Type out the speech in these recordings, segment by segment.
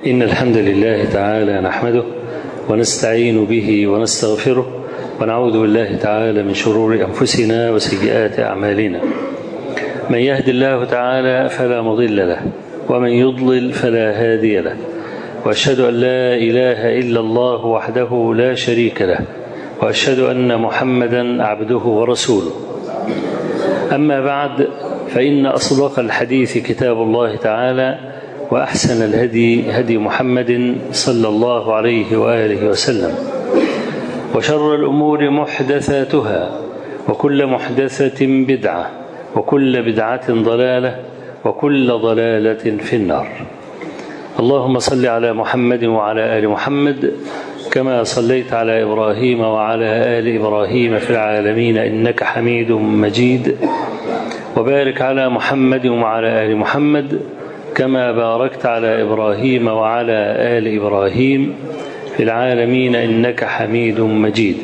إن الحمد لله تعالى نحمده ونستعين به ونستغفره ونعوذ بالله تعالى من شرور أنفسنا وسيئات أعمالنا من يهد الله تعالى فلا مضل له ومن يضلل فلا هادي له وأشهد أن لا إله إلا الله وحده لا شريك له وأشهد أن محمدا عبده ورسوله أما بعد فإن أصدق الحديث كتاب الله تعالى وأحسن الهدي هدي محمد صلى الله عليه وآله وسلم وشر الأمور محدثاتها وكل محدثة بدعة وكل بدعة ضلالة وكل ضلالة في النار اللهم صل على محمد وعلى آل محمد كما صليت على إبراهيم وعلى آل إبراهيم في العالمين إنك حميد مجيد وبارك على محمد وعلى آل محمد كما باركت على إبراهيم وعلى آل إبراهيم في العالمين إنك حميد مجيد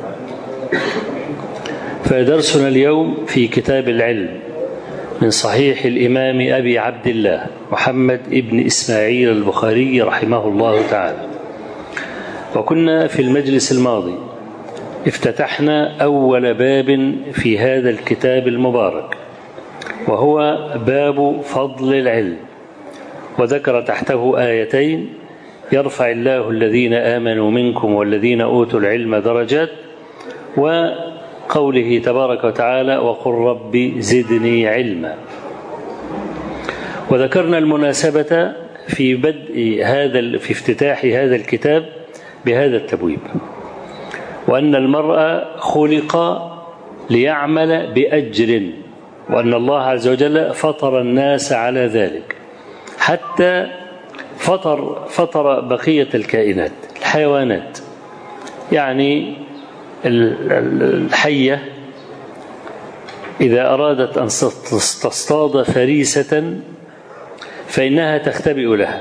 فدرسنا اليوم في كتاب العلم من صحيح الإمام أبي عبد الله محمد ابن إسماعيل البخاري رحمه الله تعالى وكنا في المجلس الماضي افتتحنا أول باب في هذا الكتاب المبارك وهو باب فضل العلم وذكر تحته آيتين يرفع الله الذين آمنوا منكم والذين أوتوا العلم درجات وقوله تبارك وتعالى وقل رب زدني علما وذكرنا المناسبة في بدء هذا في افتتاح هذا الكتاب بهذا التبويب وأن المرء خلق ليعمل بأجر وأن الله عز وجل فطر الناس على ذلك حتى فطر فطر بقية الكائنات الحيوانات يعني الحية إذا أرادت أن تصطاد فريسة فإنها تختبئ لها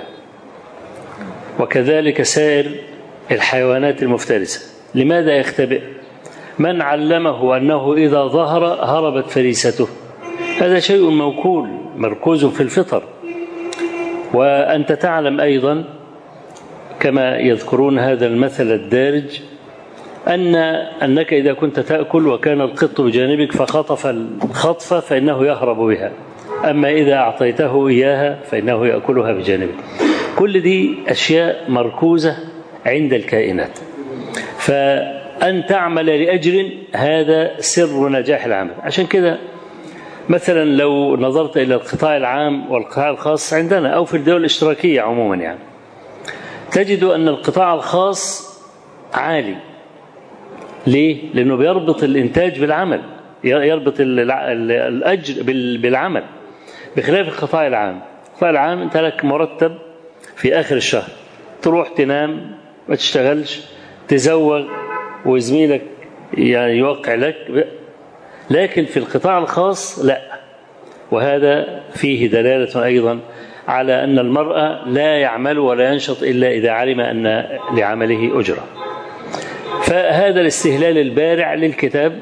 وكذلك سائر الحيوانات المفترسة لماذا يختبئ من علمه أنه إذا ظهر هربت فريسته هذا شيء موكول مركوز في الفطر وأنت تعلم أيضا كما يذكرون هذا المثل الدارج أن أنك إذا كنت تأكل وكان القط بجانبك فخطف الخطفة فإنه يهرب بها أما إذا أعطيته إياها فإنه يأكلها بجانبك كل دي أشياء مركوزة عند الكائنات فأن تعمل لأجر هذا سر نجاح العمل عشان كده مثلا لو نظرت إلى القطاع العام والقطاع الخاص عندنا أو في الدول الاشتراكية عموما يعني تجد أن القطاع الخاص عالي ليه؟ لأنه بيربط الإنتاج بالعمل يربط الأجر بالعمل بخلاف القطاع العام القطاع العام أنت لك مرتب في آخر الشهر تروح تنام ما تشتغلش تزوغ وزميلك يعني يوقع لك لكن في القطاع الخاص لا وهذا فيه دلالة أيضا على أن المرء لا يعمل ولا ينشط إلا إذا علم أن لعمله أجرة فهذا الاستهلال البارع للكتاب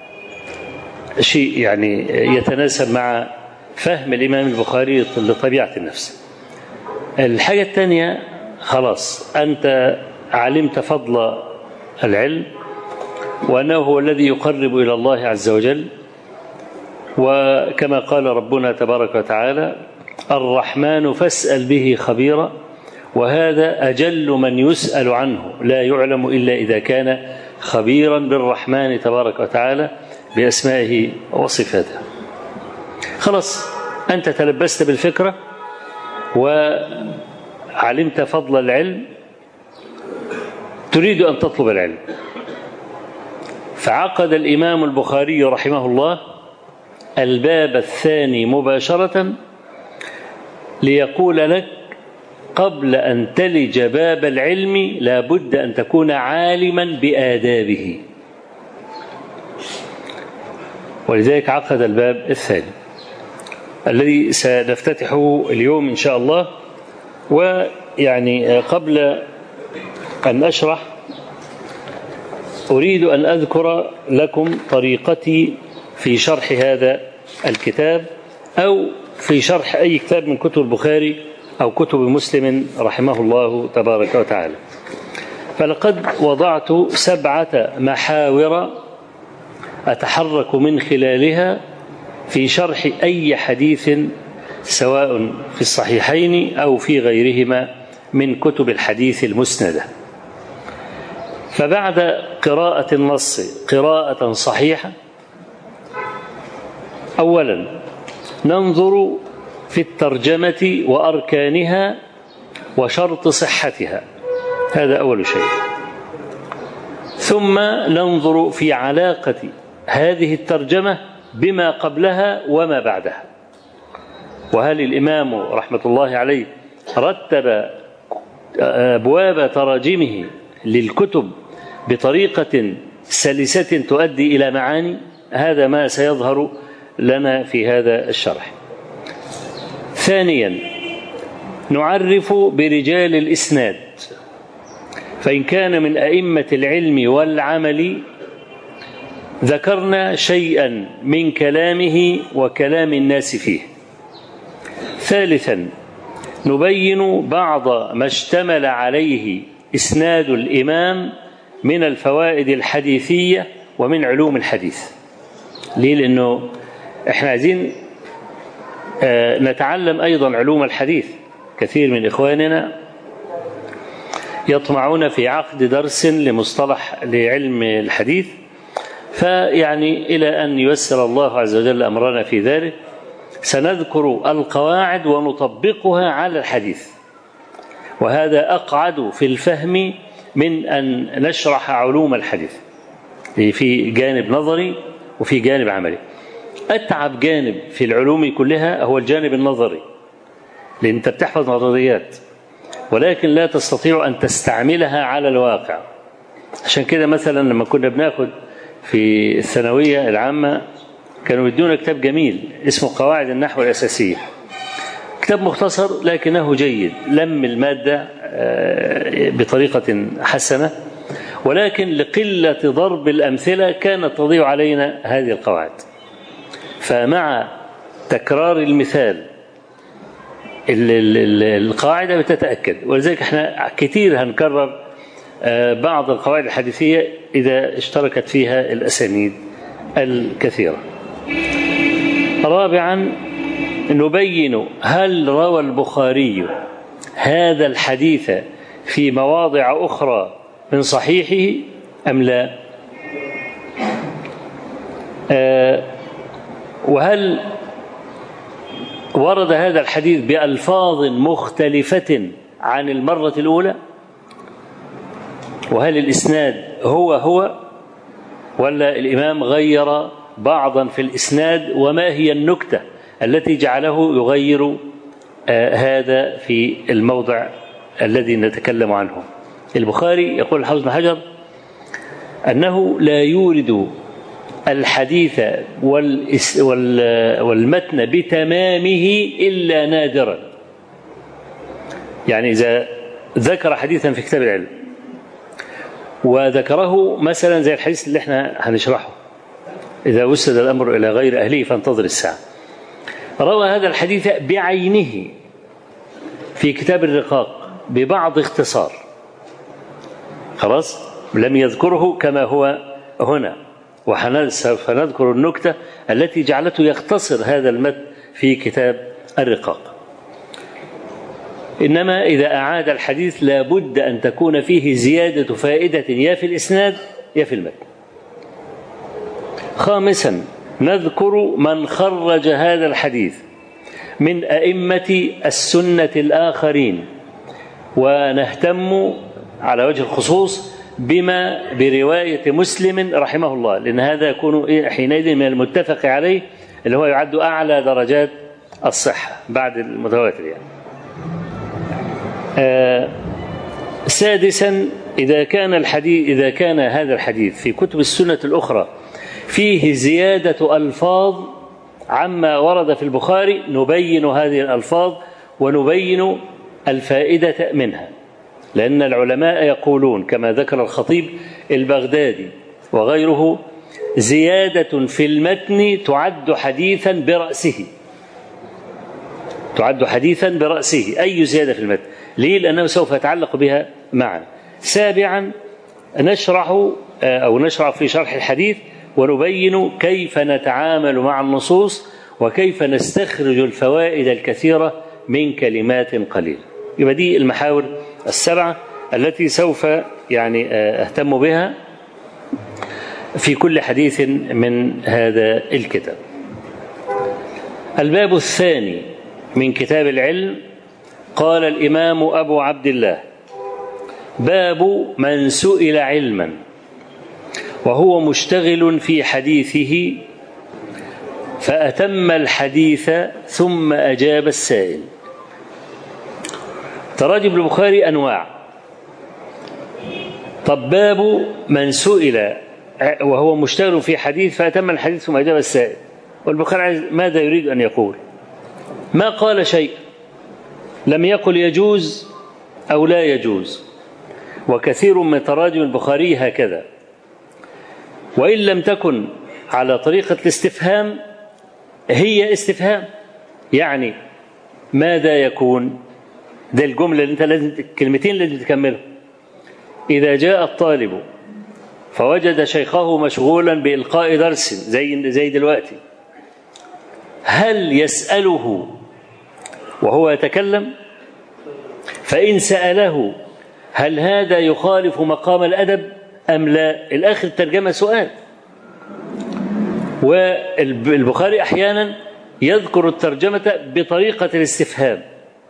شيء يعني يتناسب مع فهم الإمام البخاري لطبيعة النفس الحاجة الثانية خلاص أنت علمت فضل العلم وأنه هو الذي يقرب إلى الله عز وجل وكما قال ربنا تبارك وتعالى الرحمن فاسأل به خبيرا وهذا أجل من يسأل عنه لا يعلم إلا إذا كان خبيرا بالرحمن تبارك وتعالى بأسمائه وصفاته خلاص أنت تلبست بالفكرة وعلمت فضل العلم تريد أن تطلب العلم فعقد الإمام البخاري رحمه الله الباب الثاني مباشرة ليقول لك قبل أن تلج باب العلم لا بد أن تكون عالما بآدابه ولذلك عقد الباب الثاني الذي سنفتتحه اليوم إن شاء الله ويعني قبل أن أشرح أريد أن أذكر لكم طريقتي في شرح هذا الكتاب أو في شرح أي كتاب من كتب البخاري أو كتب مسلم رحمه الله تبارك وتعالى فلقد وضعت سبعة محاور أتحرك من خلالها في شرح أي حديث سواء في الصحيحين أو في غيرهما من كتب الحديث المسندة فبعد قراءة النص قراءة صحيحة أولا ننظر في الترجمة وأركانها وشرط صحتها هذا أول شيء ثم ننظر في علاقة هذه الترجمة بما قبلها وما بعدها وهل الإمام رحمة الله عليه رتب أبواب تراجمه للكتب بطريقة سلسة تؤدي إلى معاني هذا ما سيظهر لنا في هذا الشرح ثانيا نعرف برجال الإسناد فإن كان من أئمة العلم والعمل ذكرنا شيئا من كلامه وكلام الناس فيه ثالثا نبين بعض ما اشتمل عليه اسناد الامام من الفوائد الحديثيه ومن علوم الحديث ليه لانه احنا عايزين نتعلم ايضا علوم الحديث كثير من اخواننا يطمعون في عقد درس لمصطلح لعلم الحديث فيعني الى ان ييسر الله عز وجل امرنا في ذلك سنذكر القواعد ونطبقها على الحديث وهذا اقعد في الفهم من ان نشرح علوم الحديث في جانب نظري وفي جانب عملي اتعب جانب في العلوم كلها هو الجانب النظري لان انت بتحفظ نظريات ولكن لا تستطيع ان تستعملها على الواقع عشان كده مثلا لما كنا بناخد في الثانويه العامه كانوا يدونا كتاب جميل اسمه قواعد النحو الأساسية كتاب مختصر لكنه جيد لم المادة بطريقة حسنة ولكن لقلة ضرب الأمثلة كانت تضيع علينا هذه القواعد فمع تكرار المثال القاعدة بتتأكد ولذلك احنا كثير هنكرر بعض القواعد الحديثية إذا اشتركت فيها الأسانيد الكثيرة رابعا نبين هل روى البخاري هذا الحديث في مواضع اخرى من صحيحه ام لا آه وهل ورد هذا الحديث بالفاظ مختلفه عن المره الاولى وهل الاسناد هو هو ولا الامام غير بعضا في الاسناد وما هي النكته التي جعله يغير آه هذا في الموضع الذي نتكلم عنه البخاري يقول الحافظ بن حجر انه لا يورد الحديث والمتن بتمامه الا نادرا يعني اذا ذكر حديثا في كتاب العلم وذكره مثلا زي الحديث اللي احنا هنشرحه إذا وسد الأمر إلى غير أهله فانتظر الساعة روى هذا الحديث بعينه في كتاب الرقاق ببعض اختصار خلاص لم يذكره كما هو هنا وسوف نذكر النكتة التي جعلته يختصر هذا المتن في كتاب الرقاق إنما إذا أعاد الحديث لابد أن تكون فيه زيادة فائدة يا في الإسناد يا في المتن خامسا نذكر من خرج هذا الحديث من أئمة السنة الآخرين ونهتم على وجه الخصوص بما برواية مسلم رحمه الله لأن هذا يكون حينئذ من المتفق عليه اللي هو يعد أعلى درجات الصحة بعد المتواتر يعني آه سادسا إذا كان الحديث إذا كان هذا الحديث في كتب السنة الأخرى فيه زيادة ألفاظ عما ورد في البخاري نبين هذه الألفاظ ونبين الفائدة منها لأن العلماء يقولون كما ذكر الخطيب البغدادي وغيره زيادة في المتن تعد حديثا برأسه تعد حديثا برأسه أي زيادة في المتن ليه لأنه سوف يتعلق بها معا سابعا نشرح أو نشرع في شرح الحديث ونبين كيف نتعامل مع النصوص وكيف نستخرج الفوائد الكثيرة من كلمات قليلة يبقى دي المحاور السبعة التي سوف يعني أهتم بها في كل حديث من هذا الكتاب الباب الثاني من كتاب العلم قال الإمام أبو عبد الله باب من سئل علما وهو مشتغل في حديثه فأتم الحديث ثم أجاب السائل تراجم البخاري أنواع طب باب من سئل وهو مشتغل في حديث فأتم الحديث ثم أجاب السائل والبخاري ماذا يريد أن يقول ما قال شيء لم يقل يجوز أو لا يجوز وكثير من تراجم البخاري هكذا وإن لم تكن على طريقة الاستفهام هي استفهام يعني ماذا يكون ده الجملة اللي انت لازم الكلمتين اللي تكملهم إذا جاء الطالب فوجد شيخه مشغولا بإلقاء درس زي زي دلوقتي هل يسأله وهو يتكلم فإن سأله هل هذا يخالف مقام الأدب أم لا الآخر الترجمة سؤال والبخاري أحيانا يذكر الترجمة بطريقة الاستفهام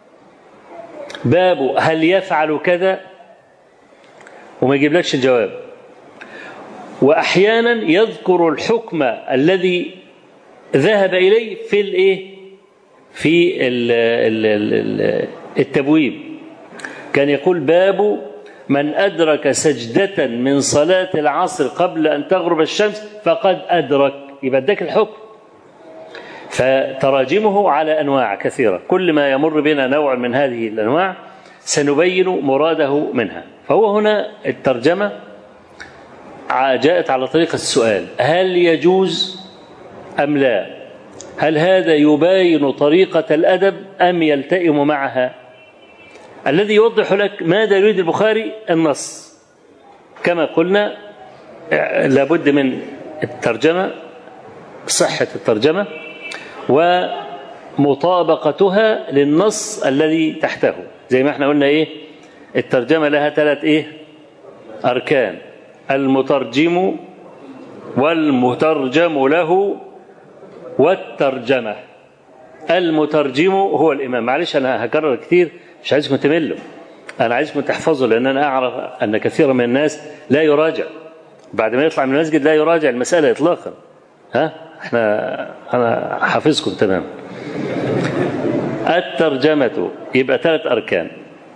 باب هل يفعل كذا وما يجيبلكش الجواب واحيانا يذكر الحكم الذي ذهب اليه في الايه في التبويب كان يقول باب من ادرك سجده من صلاه العصر قبل ان تغرب الشمس فقد ادرك يبقى اداك الحكم فتراجمه على انواع كثيره كل ما يمر بنا نوع من هذه الانواع سنبين مراده منها فهو هنا الترجمه جاءت على طريقة السؤال هل يجوز أم لا هل هذا يباين طريقة الأدب أم يلتئم معها الذي يوضح لك ماذا يريد البخاري النص كما قلنا لابد من الترجمة صحة الترجمة ومطابقتها للنص الذي تحته زي ما احنا قلنا ايه الترجمة لها ثلاث ايه أركان المترجم والمترجم له والترجمة المترجم هو الإمام معلش أنا هكرر كتير مش عايزكم تملوا أنا عايزكم تحفظوا لأن أنا أعرف أن كثيرا من الناس لا يراجع بعد ما يطلع من المسجد لا يراجع المسألة إطلاقا ها احنا أنا حافظكم تمام الترجمة يبقى ثلاث أركان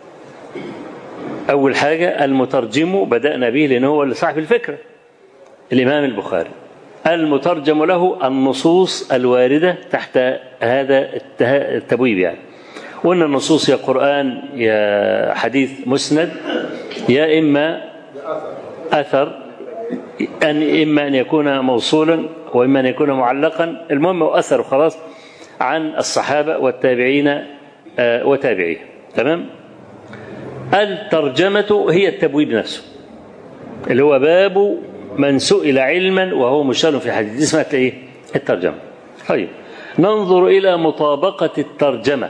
أول حاجة المترجم بدأنا به لأنه هو اللي صاحب الفكرة الإمام البخاري المترجم له النصوص الواردة تحت هذا التبويب يعني وأن النصوص يا قرآن يا حديث مسند يا إما أثر أن إما أن يكون موصولا وإما أن يكون معلقا المهم هو أثر خلاص عن الصحابة والتابعين وتابعيه تمام الترجمة هي التبويب نفسه اللي هو باب من سئل علما وهو مشار في حديث اسمها ايه الترجمة طيب ننظر إلى مطابقة الترجمة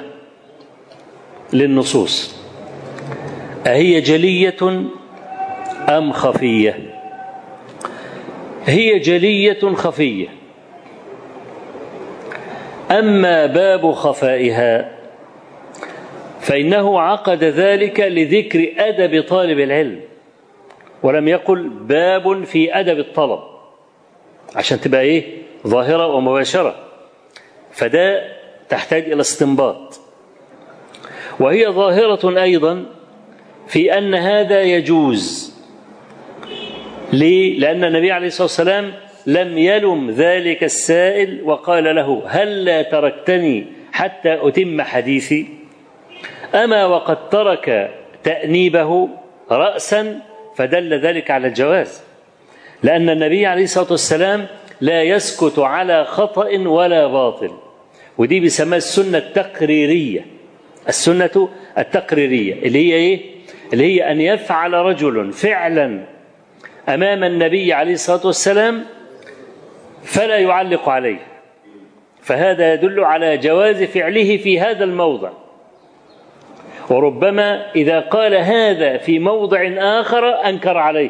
للنصوص أهي جلية أم خفية هي جلية خفية أما باب خفائها فإنه عقد ذلك لذكر أدب طالب العلم ولم يقل باب في أدب الطلب عشان تبقى إيه ظاهرة ومباشرة فده تحتاج إلى استنباط وهي ظاهرة أيضا في أن هذا يجوز ليه؟ لأن النبي عليه الصلاة والسلام لم يلم ذلك السائل وقال له هل لا تركتني حتى أتم حديثي أما وقد ترك تأنيبه رأسا فدل ذلك على الجواز لأن النبي عليه الصلاة والسلام لا يسكت على خطأ ولا باطل ودي بيسموها السنة التقريرية السنة التقريرية اللي هي إيه؟ اللي هي أن يفعل رجل فعلا أمام النبي عليه الصلاة والسلام فلا يعلق عليه فهذا يدل على جواز فعله في هذا الموضع وربما إذا قال هذا في موضع آخر أنكر عليه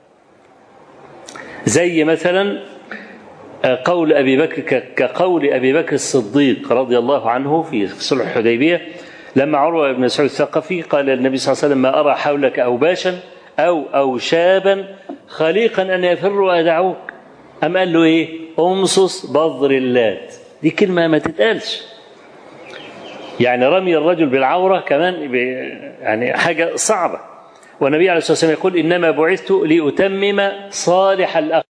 زي مثلا قول أبي بكر كقول أبي بكر الصديق رضي الله عنه في صلح الحديبية لما عروة بن مسعود الثقفي قال للنبي صلى الله عليه وسلم ما أرى حولك أوباشا أو أوشابا خليقا أن يفروا ويدعوك أم قال له إيه أمصص بظر اللات دي كلمة ما تتقالش يعني رمي الرجل بالعورة كمان يعني حاجة صعبة والنبي عليه الصلاة والسلام يقول إنما بعثت لأتمم صالح الأخ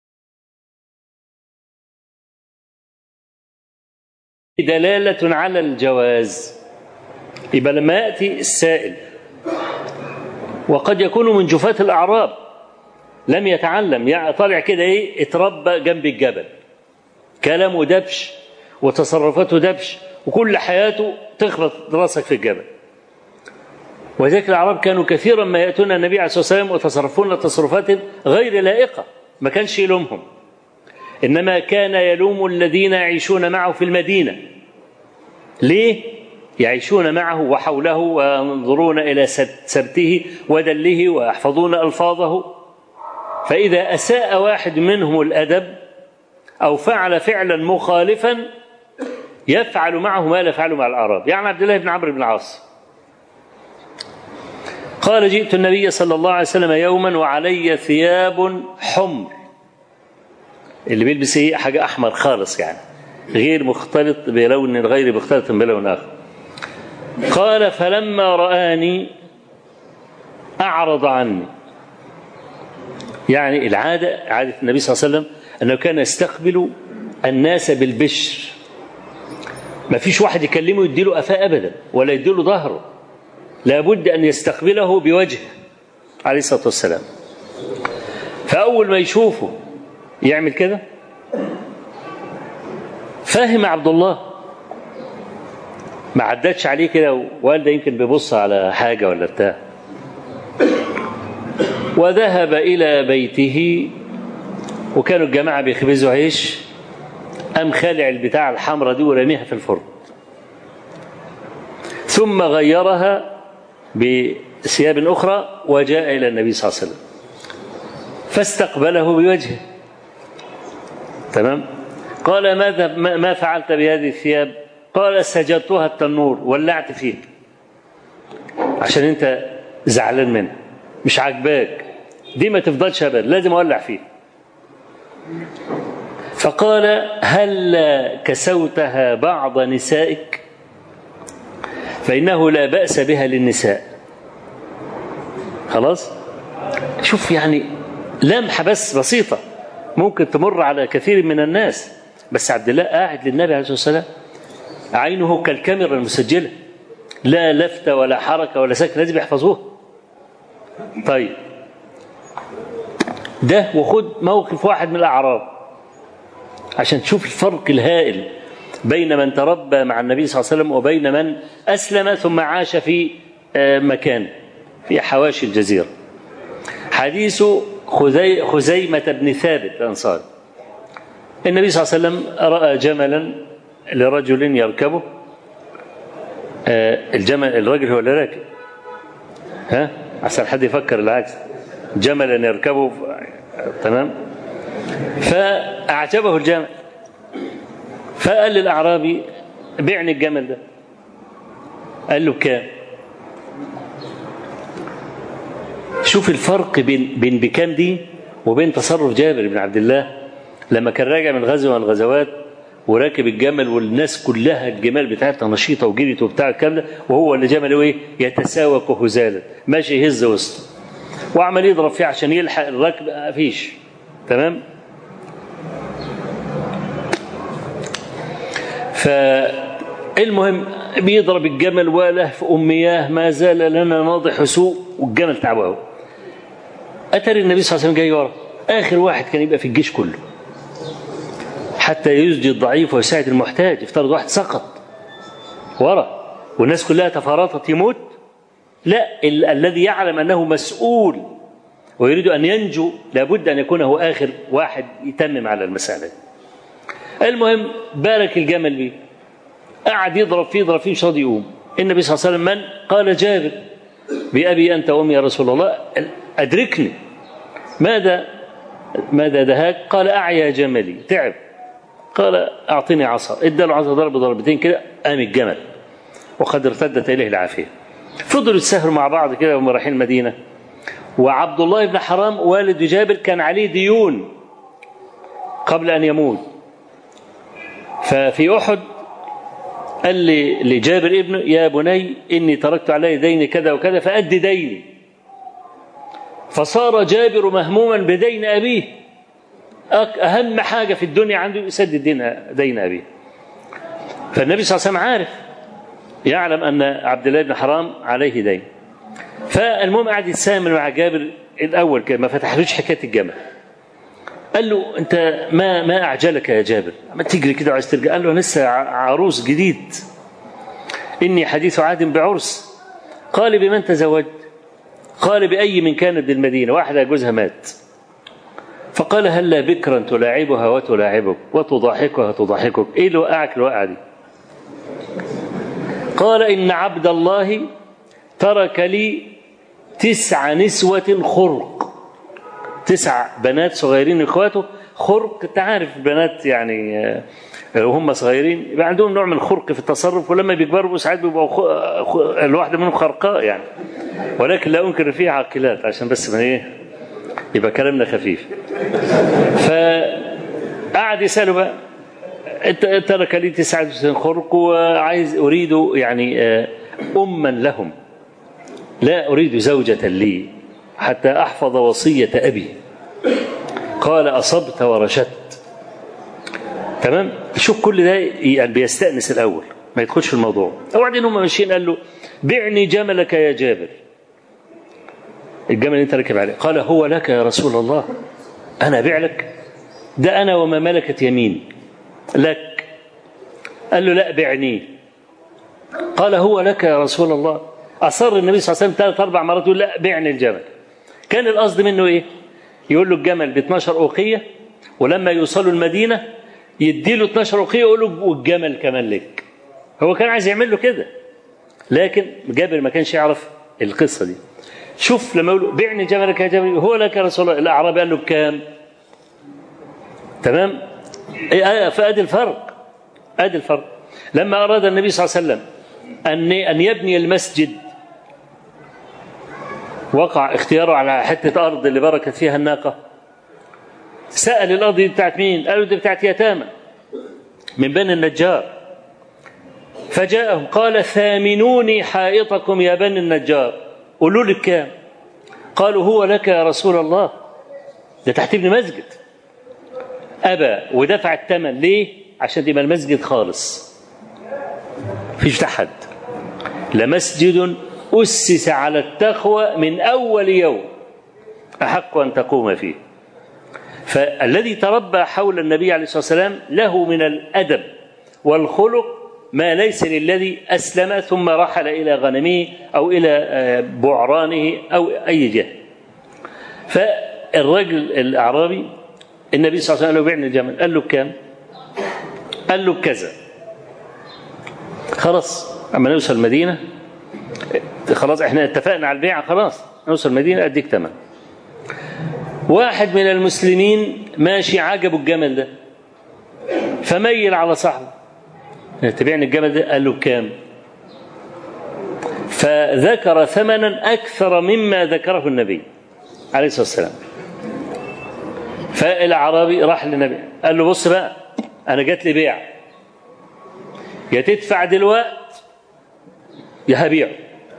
دلالة على الجواز يبقى لما يأتي السائل وقد يكون من جفاة الأعراب لم يتعلم يعني طالع كده ايه اتربى جنب الجبل كلامه دبش وتصرفاته دبش وكل حياته تخبط راسك في الجبل وذلك الأعراب كانوا كثيرا ما يأتون النبي عليه الصلاة والسلام ويتصرفون تصرفات غير لائقة ما كانش يلومهم إنما كان يلوم الذين يعيشون معه في المدينة ليه؟ يعيشون معه وحوله وينظرون إلى سبته ودله ويحفظون ألفاظه فإذا أساء واحد منهم الأدب أو فعل فعلا مخالفا يفعل معه ما لا يفعله مع الأعراب يعني عبد الله بن عمرو بن العاص قال جئت النبي صلى الله عليه وسلم يوما وعلي ثياب حمر اللي بيلبس ايه حاجة أحمر خالص يعني غير مختلط بلون غير مختلط بلون آخر قال فلما رآني أعرض عني يعني العادة عادة النبي صلى الله عليه وسلم أنه كان يستقبل الناس بالبشر ما فيش واحد يكلمه يديله قفاه أبدا ولا يديله ظهره لابد أن يستقبله بوجهه عليه الصلاة والسلام فأول ما يشوفه يعمل كده فاهم عبد الله ما عدتش عليه كده وقال ده يمكن بيبص على حاجة ولا بتاع وذهب إلى بيته وكانوا الجماعة بيخبزوا عيش قام خالع البتاع الحمراء دي ورميها في الفرن ثم غيرها بثياب أخرى وجاء إلى النبي صلى الله عليه وسلم فاستقبله بوجهه تمام قال ماذا ما فعلت بهذه الثياب قال سجدتها التنور ولعت فيها عشان انت زعلان منها مش عاجباك دي ما تفضلش ابدا لازم اولع فيها فقال هل كسوتها بعض نسائك فإنه لا بأس بها للنساء خلاص شوف يعني لمحة بس بسيطة ممكن تمر على كثير من الناس بس عبد الله قاعد للنبي عليه الصلاة والسلام عينه كالكاميرا المسجلة لا لفتة ولا حركة ولا سكن لازم يحفظوها طيب ده وخد موقف واحد من الأعراب عشان تشوف الفرق الهائل بين من تربى مع النبي صلى الله عليه وسلم وبين من أسلم ثم عاش في مكان في حواشي الجزيرة حديث خزي خزيمة بن ثابت الأنصاري النبي صلى الله عليه وسلم رأى جملا لرجل يركبه الجمل الرجل هو اللي راكب ها عشان حد يفكر العكس جملا يركبه تمام فأعجبه الجمل فقال للأعرابي بيعني الجمل ده قال له بكام شوف الفرق بين بين بكام دي وبين تصرف جابر بن عبد الله لما كان راجع من غزوه من الغزوات وراكب الجمل والناس كلها الجمال بتاعتها نشيطه وجريت وبتاع الكلام ده وهو اللي جمله ايه يتساوك هزالا ماشي يهز وسطه وعمل يضرب فيه عشان يلحق الركب مفيش تمام فالمهم بيضرب الجمل ولهف أمياه ما زال لنا ناضح سوء والجمل تعبه أتري النبي صلى الله عليه وسلم جاي ورا آخر واحد كان يبقى في الجيش كله حتى يسجد الضعيف ويساعد المحتاج افترض واحد سقط ورا والناس كلها تفارطت يموت لا ال- الذي يعلم أنه مسؤول ويريد أن ينجو لابد أن يكون هو آخر واحد يتمم على المسألة دي. المهم بارك الجمل بيه قعد يضرب فيه يضرب فيه مش راضي يقوم النبي صلى الله عليه وسلم من قال جابر بأبي أنت وأمي يا رسول الله أدركني ماذا ماذا دهاك قال أعيا جملي تعب قال أعطني عصا ادى له عصا ضرب ضربتين كده قام الجمل وقد ارتدت إليه العافية فضلوا يتسهروا مع بعض كده وهم رايحين المدينة وعبد الله بن حرام والد جابر كان عليه ديون قبل أن يموت ففي أحد قال لي لجابر ابنه يا بني إني تركت علي دين كذا وكذا فأد ديني فصار جابر مهموما بدين أبيه أك- أهم حاجة في الدنيا عنده يسدد دين دين أبيه فالنبي صلى الله عليه وسلم عارف يعلم أن عبد الله بن حرام عليه دين فالمهم قعد يتسامل مع جابر الأول كده ما فتحلوش حكاية الجمل قال له أنت ما ما أعجلك يا جابر ما تجري كده وعايز ترجع قال له أنا لسه ع- عروس جديد إني حديث عهد بعرس قال بمن تزوجت قال بأي من كانت بالمدينة واحدة جوزها مات فقال هلا بكرا تلاعبها وتلاعبك وتضاحكها وتضاحكك ايه اللي وقعك الوقعه دي قال ان عبد الله ترك لي تسع نسوة خرق تسع بنات صغيرين اخواته خرق انت عارف البنات يعني آه، وهم صغيرين يبقى عندهم نوع من الخرق في التصرف ولما بيكبروا ساعات بيبقوا خ- خ- الواحده منهم خرقاء يعني ولكن لا انكر فيها عاقلات عشان بس ما ايه يبقى كلامنا خفيف فقعد يساله بقى انت ترك لي تسعة خرق وعايز اريد يعني آه، اما لهم لا اريد زوجة لي حتى احفظ وصية ابي قال اصبت ورشدت تمام شوف كل ده يعني بيستأنس الاول ما يدخلش في الموضوع وبعدين هم ماشيين قال له بعني جملك يا جابر الجمل اللي انت راكب عليه قال هو لك يا رسول الله انا ابيع لك ده انا وما ملكت يمين لك قال له لا بعني قال هو لك يا رسول الله اصر النبي صلى الله عليه وسلم ثلاث اربع مرات يقول لا بعني الجمل كان القصد منه ايه يقول له الجمل ب 12 اوقيه ولما يوصلوا المدينه يدي له 12 اوقيه يقول له والجمل كمان لك هو كان عايز يعمل له كده لكن جابر ما كانش يعرف القصه دي شوف لما يقول له بعني جملك يا جمل هو لك يا رسول الله الاعرابي قال له بكام تمام إيه، آه، فادي الفرق ادي الفرق لما اراد النبي صلى الله عليه وسلم ان ان يبني المسجد وقع اختياره على حته ارض اللي بركت فيها الناقه سال الارض دي بتاعت مين قالوا دي بتاعت يتامى من بني النجار فجاءهم قال ثامنوني حائطكم يا بني النجار قولوا لي بكام قالوا هو لك يا رسول الله ده تحت ابن مسجد أبى ودفع الثمن ليه عشان يبقى المسجد خالص فيش بتاع حد لمسجد أسس على التقوى من أول يوم أحق أن تقوم فيه فالذي تربى حول النبي عليه الصلاة والسلام له من الأدب والخلق ما ليس للذي أسلم ثم رحل إلى غنمه أو إلى آه، بعرانه أو أي جهة فالرجل الأعرابي النبي صلى الله عليه وسلم قال له بعني الجمل قال له بكام قال له بكذا خلاص اما نوصل المدينه خلاص احنا اتفقنا على البيع خلاص نوصل المدينه اديك ثمن واحد من المسلمين ماشي عجبه الجمل ده فميل على صاحبه تبيعني الجمل ده قال له بكام فذكر ثمنا اكثر مما ذكره النبي عليه الصلاه والسلام فالاعرابي راح للنبي قال له بص بقى انا جات لي بيع يا تدفع دلوقت يا هبيعه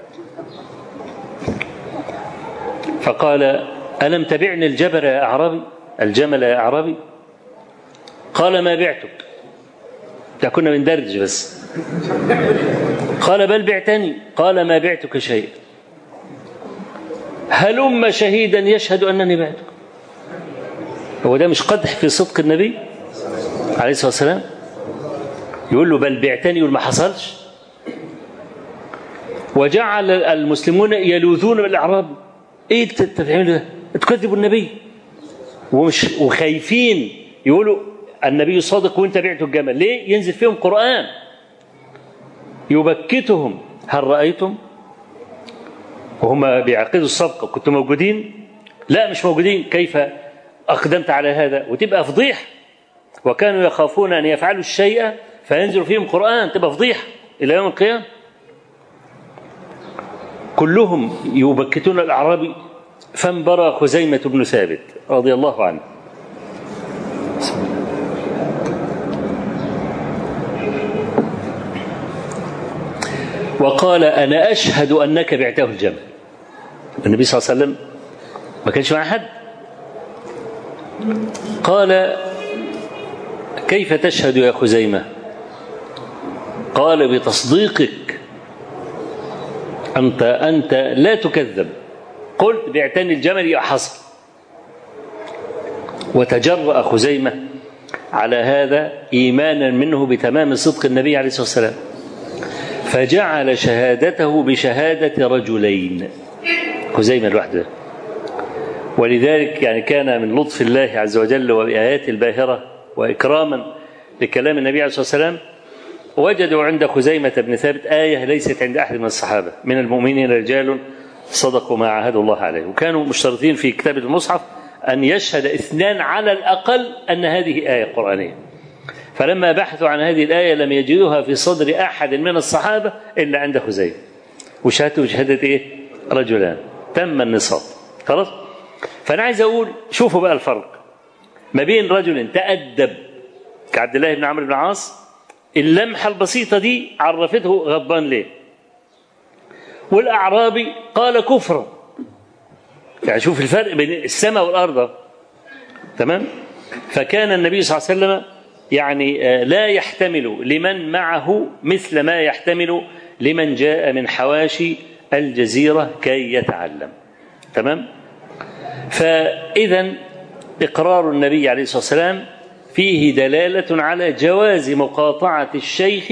فقال ألم تبعني الجبل يا أعرابي الجمل يا أعرابي قال ما بعتك ده كنا بندرج بس قال بل بعتني قال ما بعتك شيء هلم شهيدا يشهد أنني بعتك هو ده مش قدح في صدق النبي عليه الصلاة والسلام يقول له بل بعتني يقول ما حصلش وجعل المسلمون يلوذون بالاعراب ايه انت أنت بتعملوا ده؟ تكذبوا النبي ومش وخايفين يقولوا النبي صادق وانت بعتوا الجمل ليه ينزل فيهم قران يبكتهم هل رايتم وهم بيعقدوا الصفقه كنتوا موجودين لا مش موجودين كيف اقدمت على هذا وتبقى فضيحه وكانوا يخافون ان يفعلوا الشيء فينزل فيهم قران تبقى فضيحه الى يوم القيامه كلهم يبكتون الاعرابي فانبرى خزيمه بن ثابت رضي الله عنه وقال انا اشهد انك بعته الجمل النبي صلى الله عليه وسلم ما كانش معاه حد قال كيف تشهد يا خزيمه قال بتصديقك انت انت لا تكذب قلت بعتني الجمل يا حصل وتجرأ خزيمه على هذا ايمانا منه بتمام صدق النبي عليه الصلاه والسلام فجعل شهادته بشهاده رجلين خزيمه لوحده ولذلك يعني كان من لطف الله عز وجل وبآياته الباهرة وإكراما لكلام النبي عليه الصلاة والسلام وجدوا عند خزيمة بن ثابت آية ليست عند أحد من الصحابة من المؤمنين رجال صدقوا ما عاهدوا الله عليه وكانوا مشترطين في كتاب المصحف أن يشهد اثنان على الأقل أن هذه آية قرآنية فلما بحثوا عن هذه الآية لم يجدوها في صدر أحد من الصحابة إلا عند خزيمة وشهادته بشهادة إيه؟ رجلان تم النصاب خلاص فأنا عايز أقول شوفوا بقى الفرق ما بين رجل تأدب كعبد الله بن عمرو بن العاص اللمحة البسيطة دي عرفته غضبان ليه والأعرابي قال كفرا يعني شوف الفرق بين السماء والأرض تمام فكان النبي صلى الله عليه وسلم يعني لا يحتمل لمن معه مثل ما يحتمل لمن جاء من حواشي الجزيرة كي يتعلم تمام فإذا إقرار النبي عليه الصلاة والسلام فيه دلالة على جواز مقاطعة الشيخ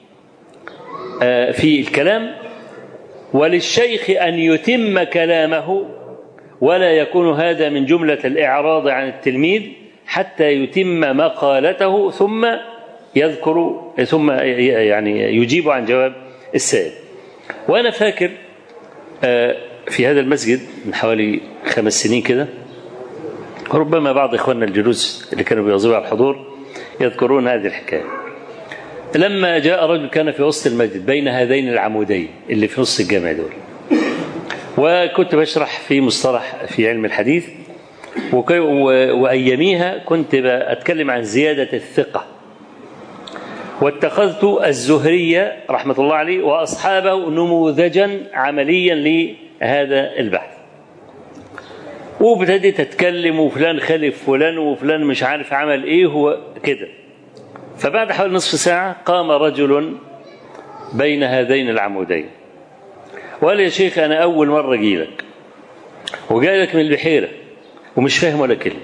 في الكلام وللشيخ أن يتم كلامه ولا يكون هذا من جملة الإعراض عن التلميذ حتى يتم مقالته ثم يذكر ثم يعني يجيب عن جواب السائل وأنا فاكر في هذا المسجد من حوالي خمس سنين كده ربما بعض إخواننا الجلوس اللي كانوا بيواظبوا على الحضور يذكرون هذه الحكاية لما جاء رجل كان في وسط المسجد بين هذين العمودين اللي في نص الجامع دول وكنت بشرح في مصطلح في علم الحديث وأياميها كنت أتكلم عن زيادة الثقة واتخذت الزهرية رحمة الله عليه وأصحابه نموذجا عمليا لهذا البحث وابتديت اتكلم وفلان خلف فلان وفلان مش عارف عمل ايه هو كده فبعد حوالي نصف ساعة قام رجل بين هذين العمودين وقال يا شيخ أنا أول مرة أجي لك وجاي لك من البحيرة ومش فاهم ولا كلمة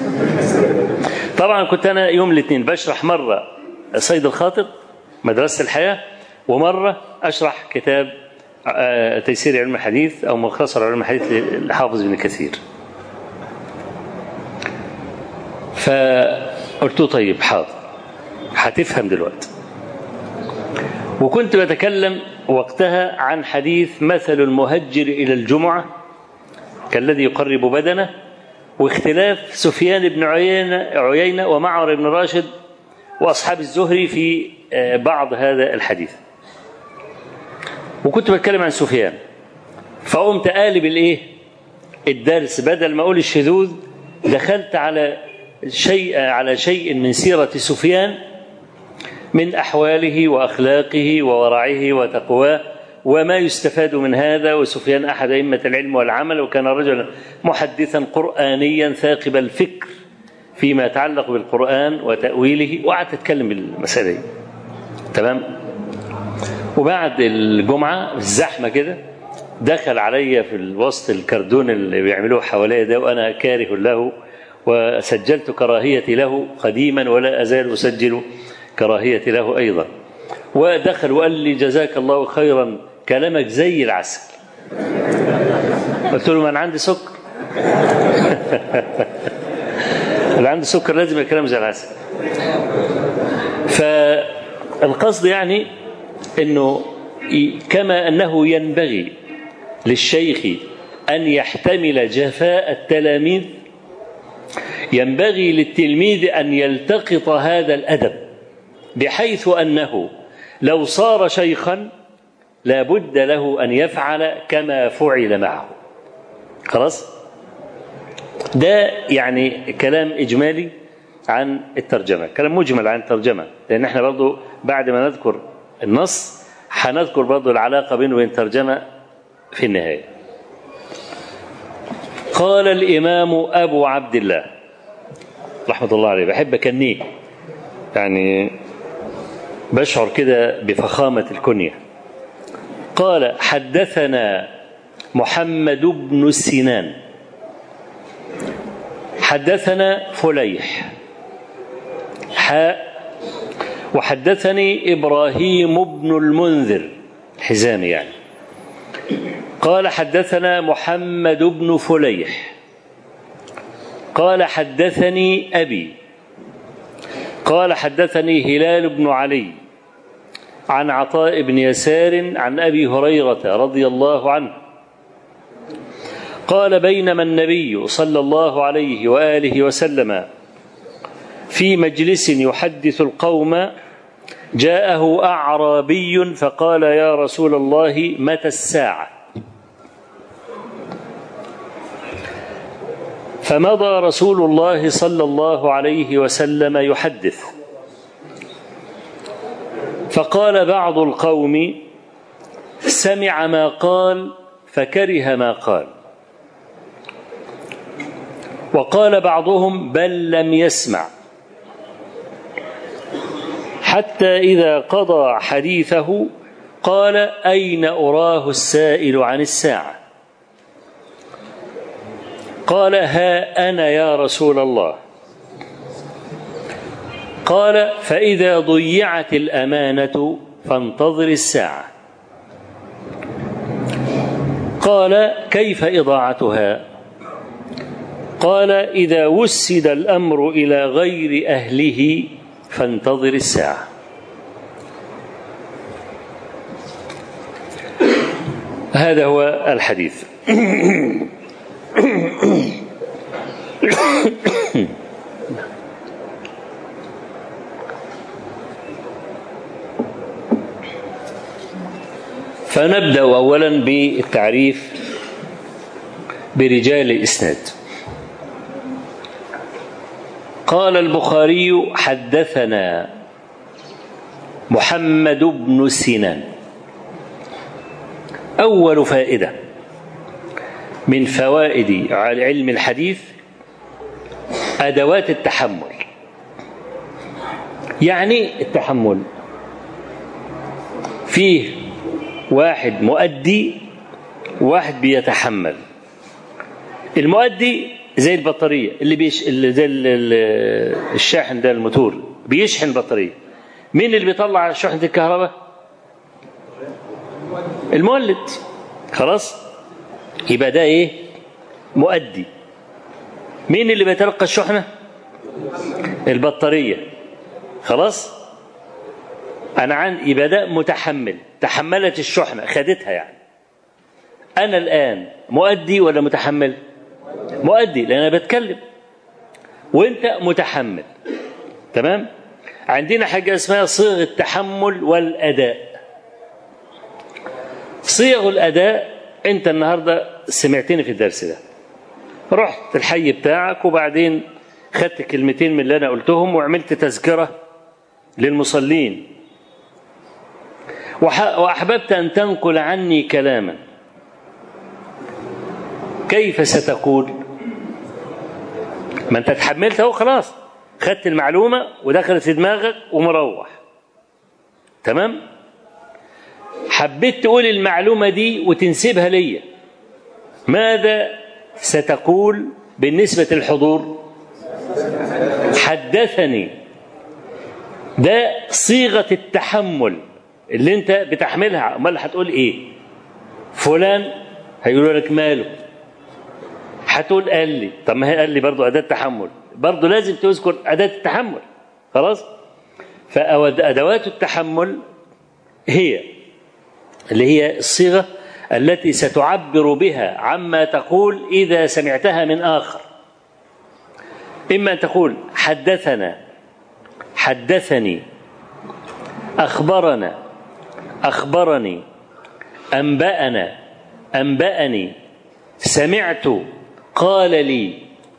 طبعا كنت أنا يوم الاثنين بشرح مرة صيد الخاطر مدرسة الحياة ومرة أشرح كتاب تيسير علم الحديث أو مختصر علم الحديث للحافظ ابن كثير فقلت له طيب حاضر هتفهم دلوقتي وكنت بتكلم وقتها عن حديث مثل المهجر إلى الجمعة كالذي يقرب بدنه واختلاف سفيان بن عيينة, عيينة ومعمر بن راشد وأصحاب الزهري في بعض هذا الحديث وكنت بتكلم عن سفيان فقمت قالب الايه الدرس بدل ما اقول الشذوذ دخلت على شيء على شيء من سيرة سفيان من أحواله وأخلاقه وورعه وتقواه وما يستفاد من هذا وسفيان أحد أئمة العلم والعمل وكان رجلا محدثا قرآنيا ثاقب الفكر فيما يتعلق بالقرآن وتأويله وقعدت أتكلم بالمسألة دي تمام وبعد الجمعة الزحمة كده دخل عليا في الوسط الكردون اللي بيعملوه حواليا ده وأنا كاره له وسجلت كراهيتي له قديما ولا أزال أسجل كراهيتي له أيضا ودخل وقال لي جزاك الله خيرا كلامك زي العسل قلت له ما انا عندي سكر اللي عنده سكر لازم يبقى كلامه زي العسل فالقصد يعني انه كما انه ينبغي للشيخ ان يحتمل جفاء التلاميذ ينبغي للتلميذ ان يلتقط هذا الادب بحيث انه لو صار شيخا لابد له ان يفعل كما فعل معه خلاص ده يعني كلام اجمالي عن الترجمه كلام مجمل عن الترجمه لان احنا برضو بعد ما نذكر النص هنذكر برضو العلاقه بينه وبين الترجمه في النهايه قال الامام ابو عبد الله رحمه الله عليه بحب اكنيه يعني بشعر كده بفخامه الكنيه قال حدثنا محمد بن سنان حدثنا فليح حاء وحدثني ابراهيم بن المنذر حزامي يعني قال حدثنا محمد بن فليح قال حدثني ابي قال حدثني هلال بن علي عن عطاء بن يسار عن ابي هريره رضي الله عنه قال بينما النبي صلى الله عليه واله وسلم في مجلس يحدث القوم جاءه اعرابي فقال يا رسول الله متى الساعه فمضى رسول الله صلى الله عليه وسلم يحدث فقال بعض القوم سمع ما قال فكره ما قال وقال بعضهم بل لم يسمع حتى اذا قضى حديثه قال اين اراه السائل عن الساعه قال ها انا يا رسول الله قال فاذا ضيعت الامانه فانتظر الساعه قال كيف اضاعتها قال اذا وسد الامر الى غير اهله فانتظر الساعه هذا هو الحديث فنبدا اولا بالتعريف برجال الاسناد قال البخاري حدثنا محمد بن سنان اول فائده من فوائد علم الحديث ادوات التحمل يعني التحمل فيه واحد مؤدي واحد بيتحمل المؤدي زي البطارية اللي بيش اللي زي الشاحن ده الموتور بيشحن بطارية مين اللي بيطلع شحنة الكهرباء المولد خلاص يبقى ده ايه مؤدي مين اللي بيتلقى الشحنة البطارية خلاص انا عن يبقى ده متحمل تحملت الشحنة خدتها يعني انا الان مؤدي ولا متحمل مؤدي لان انا بتكلم وانت متحمل تمام عندنا حاجه اسمها صيغ التحمل والاداء صيغ الاداء انت النهارده سمعتني في الدرس ده رحت الحي بتاعك وبعدين خدت كلمتين من اللي انا قلتهم وعملت تذكره للمصلين واحببت ان تنقل عني كلاما كيف ستقول ما انت اتحملت اهو خلاص خدت المعلومه ودخلت في دماغك ومروح تمام حبيت تقول المعلومه دي وتنسبها ليا ماذا ستقول بالنسبه للحضور حدثني ده صيغه التحمل اللي انت بتحملها امال هتقول ايه فلان هيقولوا لك ماله هتقول قال لي طب ما هي قال لي برضه أداة تحمل برضه لازم تذكر أداة التحمل خلاص فأدوات التحمل هي اللي هي الصيغة التي ستعبر بها عما تقول إذا سمعتها من آخر إما أن تقول حدثنا حدثني أخبرنا أخبرني أنبأنا أنبأني سمعت قال لي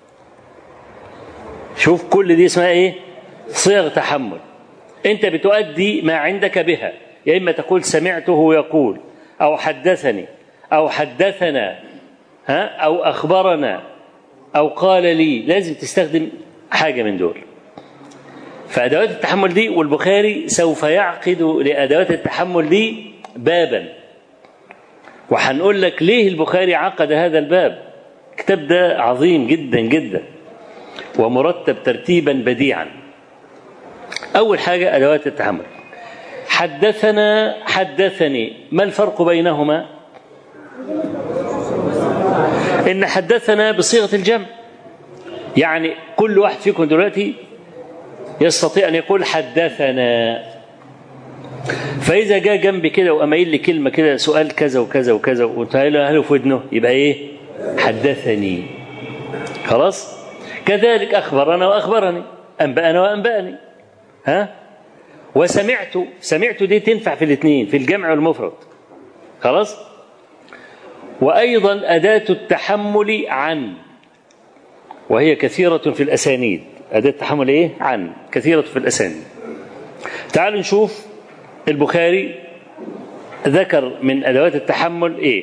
شوف كل دي اسمها ايه صيغ تحمل انت بتؤدي ما عندك بها يا اما تقول سمعته يقول او حدثني او حدثنا ها او اخبرنا او قال لي لازم تستخدم حاجه من دول فادوات التحمل دي والبخاري سوف يعقد لادوات التحمل دي بابا وهنقول لك ليه البخاري عقد هذا الباب الكتاب ده عظيم جدا جدا ومرتب ترتيبا بديعا أول حاجة أدوات التحمل حدثنا حدثني ما الفرق بينهما إن حدثنا بصيغة الجمع يعني كل واحد فيكم دلوقتي يستطيع أن يقول حدثنا فإذا جاء جنبي كده وقام قايل لي كلمة كده سؤال كذا وكذا وكذا وقلت له أهله في ودنه يبقى إيه؟ حدثني خلاص؟ كذلك أخبرنا وأخبرني أنبأنا وأنبأني ها؟ وسمعت سمعت دي تنفع في الاثنين في الجمع والمفرد خلاص؟ وأيضا أداة التحمل عن وهي كثيرة في الأسانيد أداة التحمل إيه؟ عن كثيرة في الأسانيد تعالوا نشوف البخاري ذكر من أدوات التحمل إيه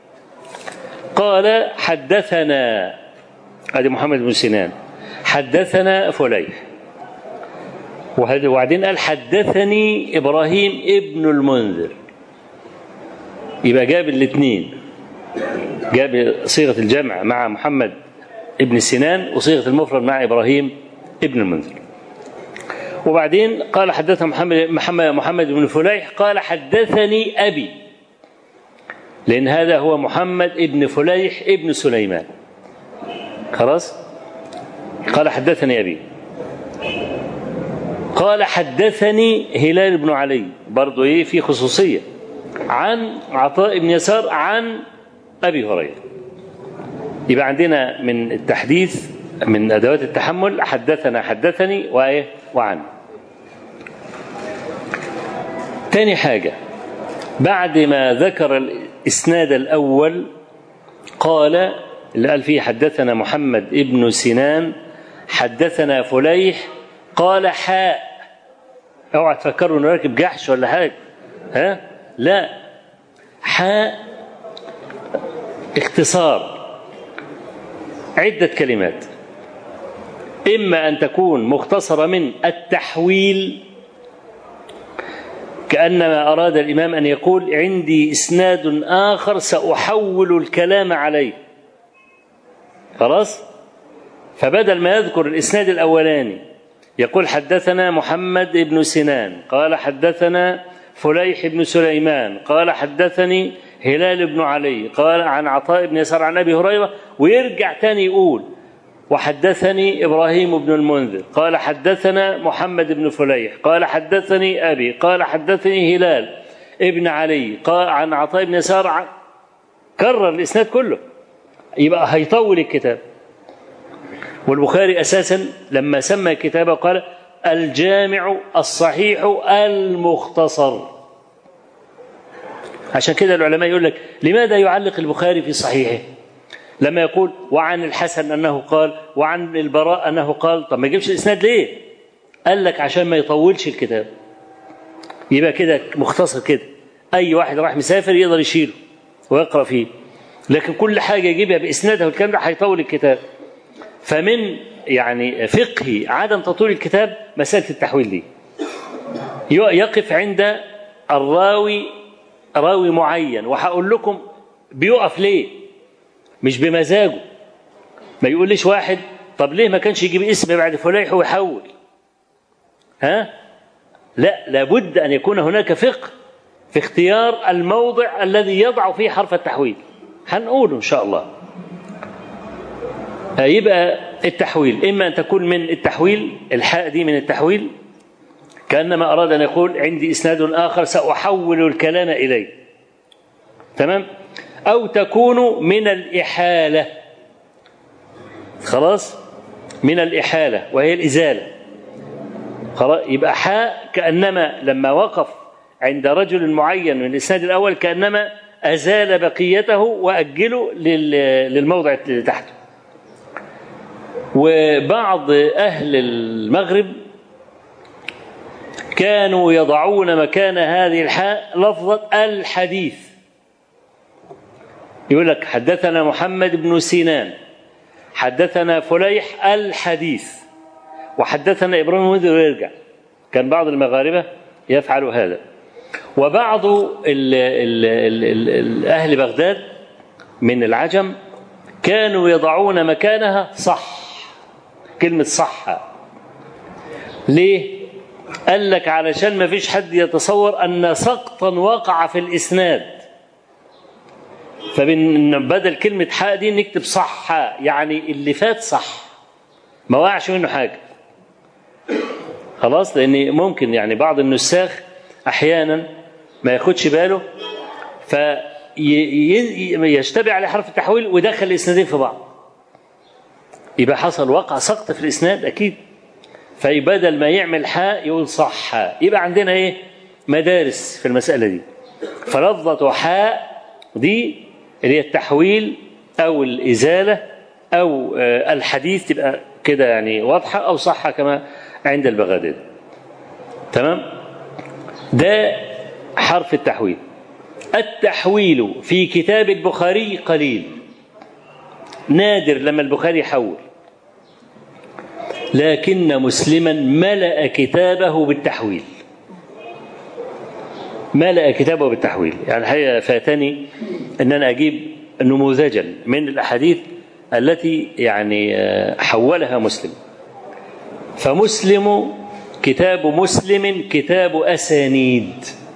قال حدثنا ادي محمد بن سنان حدثنا فليح وبعدين قال حدثني ابراهيم ابن المنذر يبقى جاب الاثنين جاب صيغه الجمع مع محمد ابن سنان وصيغه المفرد مع ابراهيم ابن المنذر وبعدين قال حدثنا محمد محمد محمد بن فليح قال حدثني ابي لان هذا هو محمد ابن فليح ابن سليمان خلاص قال حدثني ابي قال حدثني هلال بن علي برضه ايه في خصوصيه عن عطاء بن يسار عن ابي هريره يبقى عندنا من التحديث من ادوات التحمل حدثنا حدثني وايه وعن تاني حاجه بعد ما ذكر الاسناد الاول قال اللي قال فيه حدثنا محمد ابن سنان حدثنا فليح قال حاء اوعى تفكروا انه راكب جحش ولا حاجه ها لا حاء اختصار عده كلمات اما ان تكون مختصره من التحويل كانما اراد الامام ان يقول عندي اسناد اخر ساحول الكلام عليه خلاص فبدل ما يذكر الاسناد الاولاني يقول حدثنا محمد بن سنان قال حدثنا فليح بن سليمان قال حدثني هلال بن علي قال عن عطاء بن يسار عن ابي هريره ويرجع تاني يقول وحدثني ابراهيم بن المنذر قال حدثنا محمد بن فليح قال حدثني ابي قال حدثني هلال ابن علي قال عن عطاء بن يسار عن كرر الاسناد كله يبقى هيطول الكتاب والبخاري اساسا لما سمى كتابه قال الجامع الصحيح المختصر عشان كده العلماء يقول لك لماذا يعلق البخاري في صحيحه لما يقول وعن الحسن انه قال وعن البراء انه قال طب ما يجيبش الاسناد ليه قال لك عشان ما يطولش الكتاب يبقى كده مختصر كده اي واحد راح مسافر يقدر يشيله ويقرا فيه لكن كل حاجه يجيبها باسنادها والكلام ده هيطول الكتاب فمن يعني فقه عدم تطويل الكتاب مساله التحويل دي يقف عند الراوي راوي معين وهقول لكم بيقف ليه مش بمزاجه ما يقوليش واحد طب ليه ما كانش يجيب اسم بعد فليح ويحول ها لا لابد ان يكون هناك فقه في اختيار الموضع الذي يضع فيه حرف التحويل هنقوله إن شاء الله يبقى التحويل إما أن تكون من التحويل الحاء دي من التحويل كأنما أراد أن يقول عندي إسناد آخر سأحول الكلام إليه تمام أو تكون من الإحالة خلاص من الإحالة وهي الإزالة خلاص يبقى حاء كأنما لما وقف عند رجل معين من الإسناد الأول كأنما أزال بقيته وأجله للموضع اللي تحته وبعض أهل المغرب كانوا يضعون مكان هذه الحاء لفظة الحديث يقول لك حدثنا محمد بن سنان حدثنا فليح الحديث وحدثنا ابراهيم منذر ويرجع كان بعض المغاربه يفعل هذا وبعض ال ال ال ال ال اهل بغداد من العجم كانوا يضعون مكانها صح كلمه صح ليه قال لك علشان ما فيش حد يتصور ان سقطا وقع في الاسناد فبدل كلمة حاء دي نكتب صح يعني اللي فات صح ما وقعش منه حاجة خلاص لأن ممكن يعني بعض النساخ أحيانا ما ياخدش باله فيشتبه على حرف التحويل ويدخل الإسنادين في بعض يبقى حصل وقع سقط في الإسناد أكيد فبدل ما يعمل حاء يقول صح يبقى عندنا إيه مدارس في المسألة دي فلفظة حاء دي اللي هي التحويل او الازاله او الحديث تبقى كده يعني واضحه او صح كما عند البغداد تمام ده حرف التحويل التحويل في كتاب البخاري قليل نادر لما البخاري يحول لكن مسلما ملأ كتابه بالتحويل ملأ كتابه بالتحويل يعني الحقيقة فاتني أن أنا أجيب نموذجا من الأحاديث التي يعني حولها مسلم فمسلم كتاب مسلم كتاب أسانيد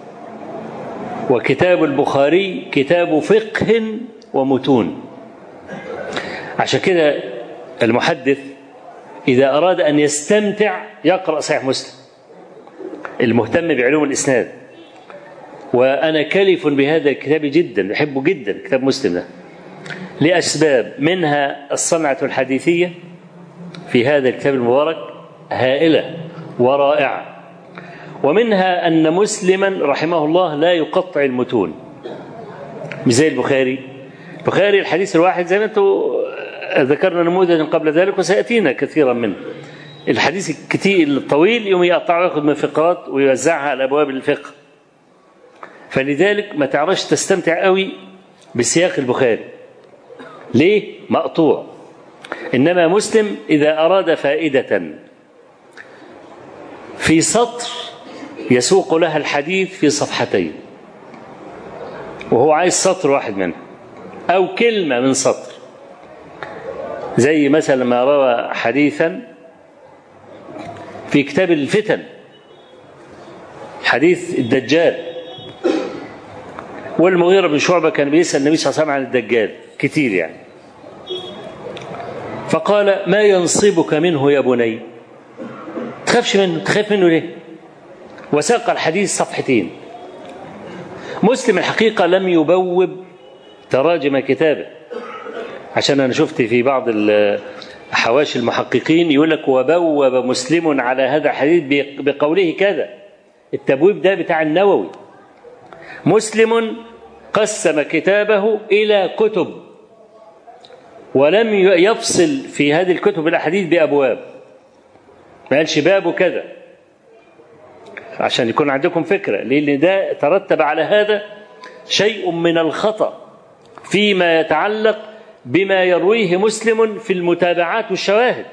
وكتاب البخاري كتاب فقه ومتون عشان كده المحدث إذا أراد أن يستمتع يقرأ صحيح مسلم المهتم بعلوم الإسناد وأنا كلف بهذا الكتاب جدا بحبه جدا كتاب مسلم ده لأسباب منها الصنعة الحديثية في هذا الكتاب المبارك هائلة ورائعة ومنها أن مسلما رحمه الله لا يقطع المتون مش زي البخاري البخاري الحديث الواحد زي ما انتم ذكرنا نموذجا قبل ذلك وسيأتينا كثيرا منه الحديث الكتير الطويل يوم يقطعه ياخذ من فقرات ويوزعها على ابواب الفقه فلذلك ما تعرفش تستمتع قوي بسياق البخاري ليه مقطوع انما مسلم اذا اراد فائده في سطر يسوق لها الحديث في صفحتين وهو عايز سطر واحد منها او كلمه من سطر زي مثلا ما روى حديثا في كتاب الفتن حديث الدجال والمغيرة بن شعبة كان بيسأل النبي صلى الله عليه وسلم عن الدجال كتير يعني فقال ما ينصبك منه يا بني تخافش منه تخاف منه ليه وساق الحديث صفحتين مسلم الحقيقة لم يبوب تراجم كتابه عشان أنا شفت في بعض حواشي المحققين يقول لك وبوب مسلم على هذا الحديث بقوله كذا التبويب ده بتاع النووي مسلم قسم كتابه إلى كتب ولم يفصل في هذه الكتب الأحاديث بأبواب ما قالش باب كذا عشان يكون عندكم فكرة لأن ده ترتب على هذا شيء من الخطأ فيما يتعلق بما يرويه مسلم في المتابعات والشواهد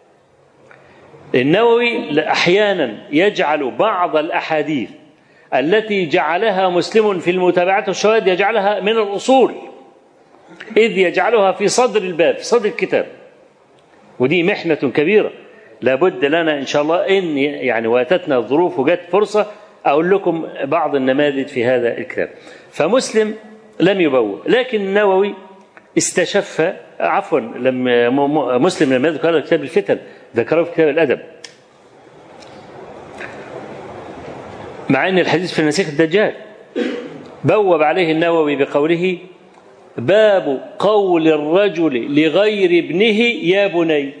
النووي احيانا يجعل بعض الاحاديث التي جعلها مسلم في المتابعات والشواهد يجعلها من الاصول اذ يجعلها في صدر الباب في صدر الكتاب ودي محنه كبيره لابد لنا ان شاء الله ان يعني واتتنا الظروف وجت فرصه أقول لكم بعض النماذج في هذا الكتاب فمسلم لم يبوء لكن النووي استشف عفوا لما مسلم لما يذكر هذا كتاب الفتن ذكره في كتاب الأدب مع أن الحديث في المسيح الدجال بوب عليه النووي بقوله باب قول الرجل لغير ابنه يا بني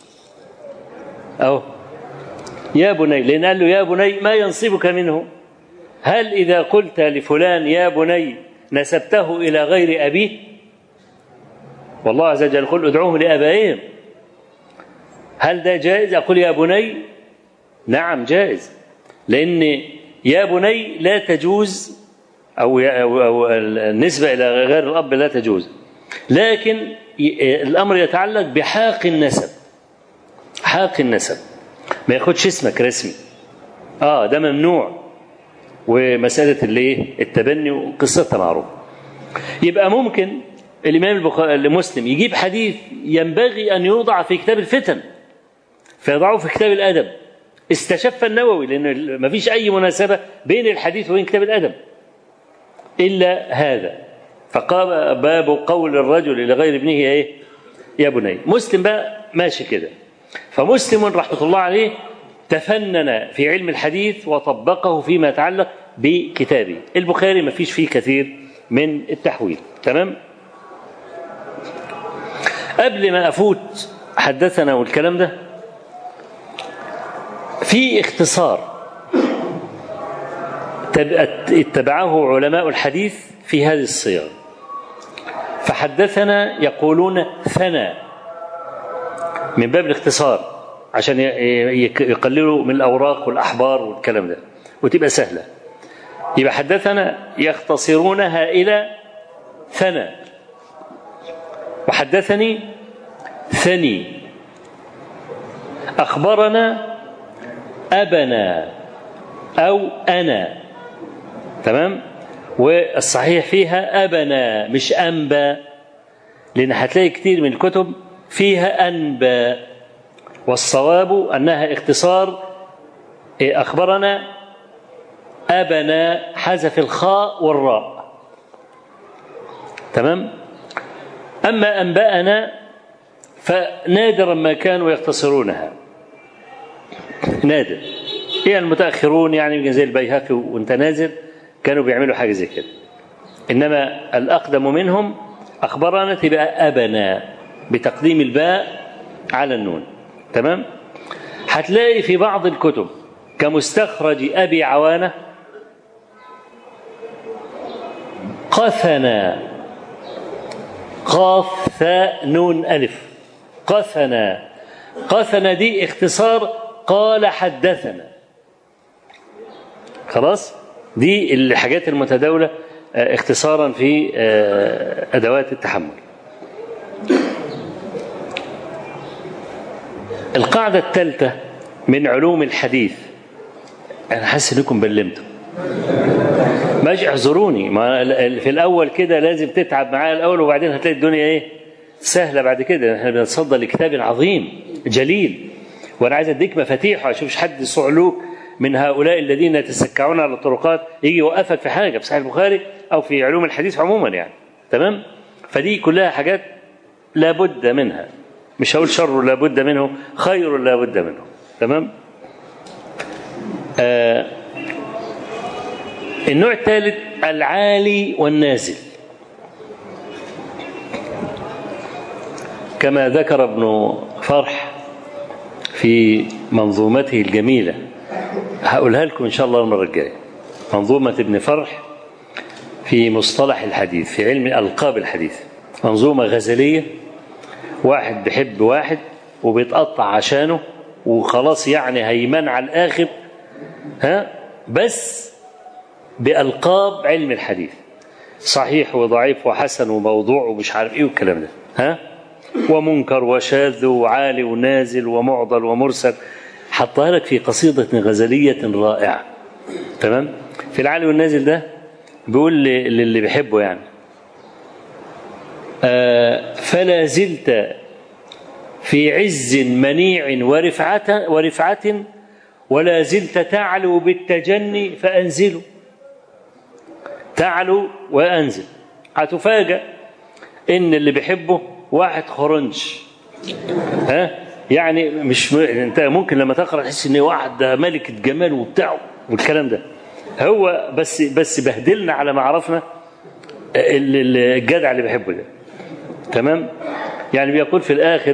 أو يا بني لأن قال له يا بني ما ينصبك منه هل إذا قلت لفلان يا بني نسبته إلى غير أبيه والله عز وجل يقول ادعوهم لآبائهم هل ده جائز أقول يا بني نعم جائز لأن يا بني لا تجوز أو, أو النسبة إلى غير الأب لا تجوز لكن الأمر يتعلق بحاق النسب حاق النسب ما ياخدش اسمك رسمي اه ده ممنوع ومسألة اللي التبني وقصتها معروفة يبقى ممكن الإمام البخاري مسلم يجيب حديث ينبغي أن يوضع في كتاب الفتن فيضعه في كتاب الأدب استشف النووي لأن ما فيش أي مناسبة بين الحديث وبين كتاب الأدب إلا هذا فقام باب قول الرجل لغير ابنه إيه يا بني مسلم بقى ماشي كده فمسلم رحمة الله عليه تفنن في علم الحديث وطبقه فيما يتعلق بكتابه البخاري ما فيش فيه كثير من التحويل تمام قبل ما أفوت حدثنا والكلام ده في اختصار اتبعه علماء الحديث في هذه الصيغ فحدثنا يقولون ثنى من باب الاختصار عشان يقللوا من الأوراق والأحبار والكلام ده وتبقى سهلة يبقى حدثنا يختصرونها إلى ثنى وحدثني ثني أخبرنا أبنا أو أنا تمام والصحيح فيها أبنا مش أنبا لأن هتلاقي كتير من الكتب فيها أنبا والصواب أنها اختصار أخبرنا أبنا حذف الخاء والراء تمام أما أنبأنا فنادرا ما كانوا يختصرونها نادر هي المتأخرون يعني زي البيهقي وانت نازل كانوا بيعملوا حاجة زي كده إنما الأقدم منهم أخبرنا تبقى أبنا بتقديم الباء على النون تمام هتلاقي في بعض الكتب كمستخرج أبي عوانة قثنا قاف ثاء نون ألف قثنا قثنا دي اختصار قال حدثنا خلاص دي الحاجات المتداولة اختصارا في أدوات التحمل القاعدة الثالثة من علوم الحديث أنا حاسس إنكم بلمتوا ماشي اعذروني ما في الأول كده لازم تتعب معايا الأول وبعدين هتلاقي الدنيا إيه سهلة بعد كده احنا بنتصدى لكتاب عظيم جليل وأنا عايز أديك مفاتيح وأشوفش حد صعلوك من هؤلاء الذين يتسكعون على الطرقات يجي يوقفك في حاجة في صحيح البخاري أو في علوم الحديث عموما يعني تمام فدي كلها حاجات لابد منها مش هقول شر لابد منه خير لابد منه تمام آه النوع الثالث العالي والنازل كما ذكر ابن فرح في منظومته الجميله هقولها لكم ان شاء الله المره الجايه منظومه ابن فرح في مصطلح الحديث في علم القاب الحديث منظومه غزليه واحد بيحب واحد وبيتقطع عشانه وخلاص يعني هيمن على الاخر ها بس بألقاب علم الحديث صحيح وضعيف وحسن وموضوع ومش عارف ايه والكلام ده ها ومنكر وشاذ وعالي ونازل ومعضل ومرسل حطها لك في قصيدة غزلية رائعة تمام في العالي والنازل ده بيقول للي بيحبه يعني آه فلا زلت في عز منيع ورفعة ورفعة ولا زلت تعلو بالتجني فأنزله تعلو وأنزل هتفاجأ إن اللي بيحبه واحد خرنج ها يعني مش م... انت ممكن لما تقرا تحس ان واحد ده ملكه جمال وبتاع والكلام ده هو بس بس بهدلنا على ما عرفنا الجدع اللي بيحبه ده تمام يعني بيقول في الاخر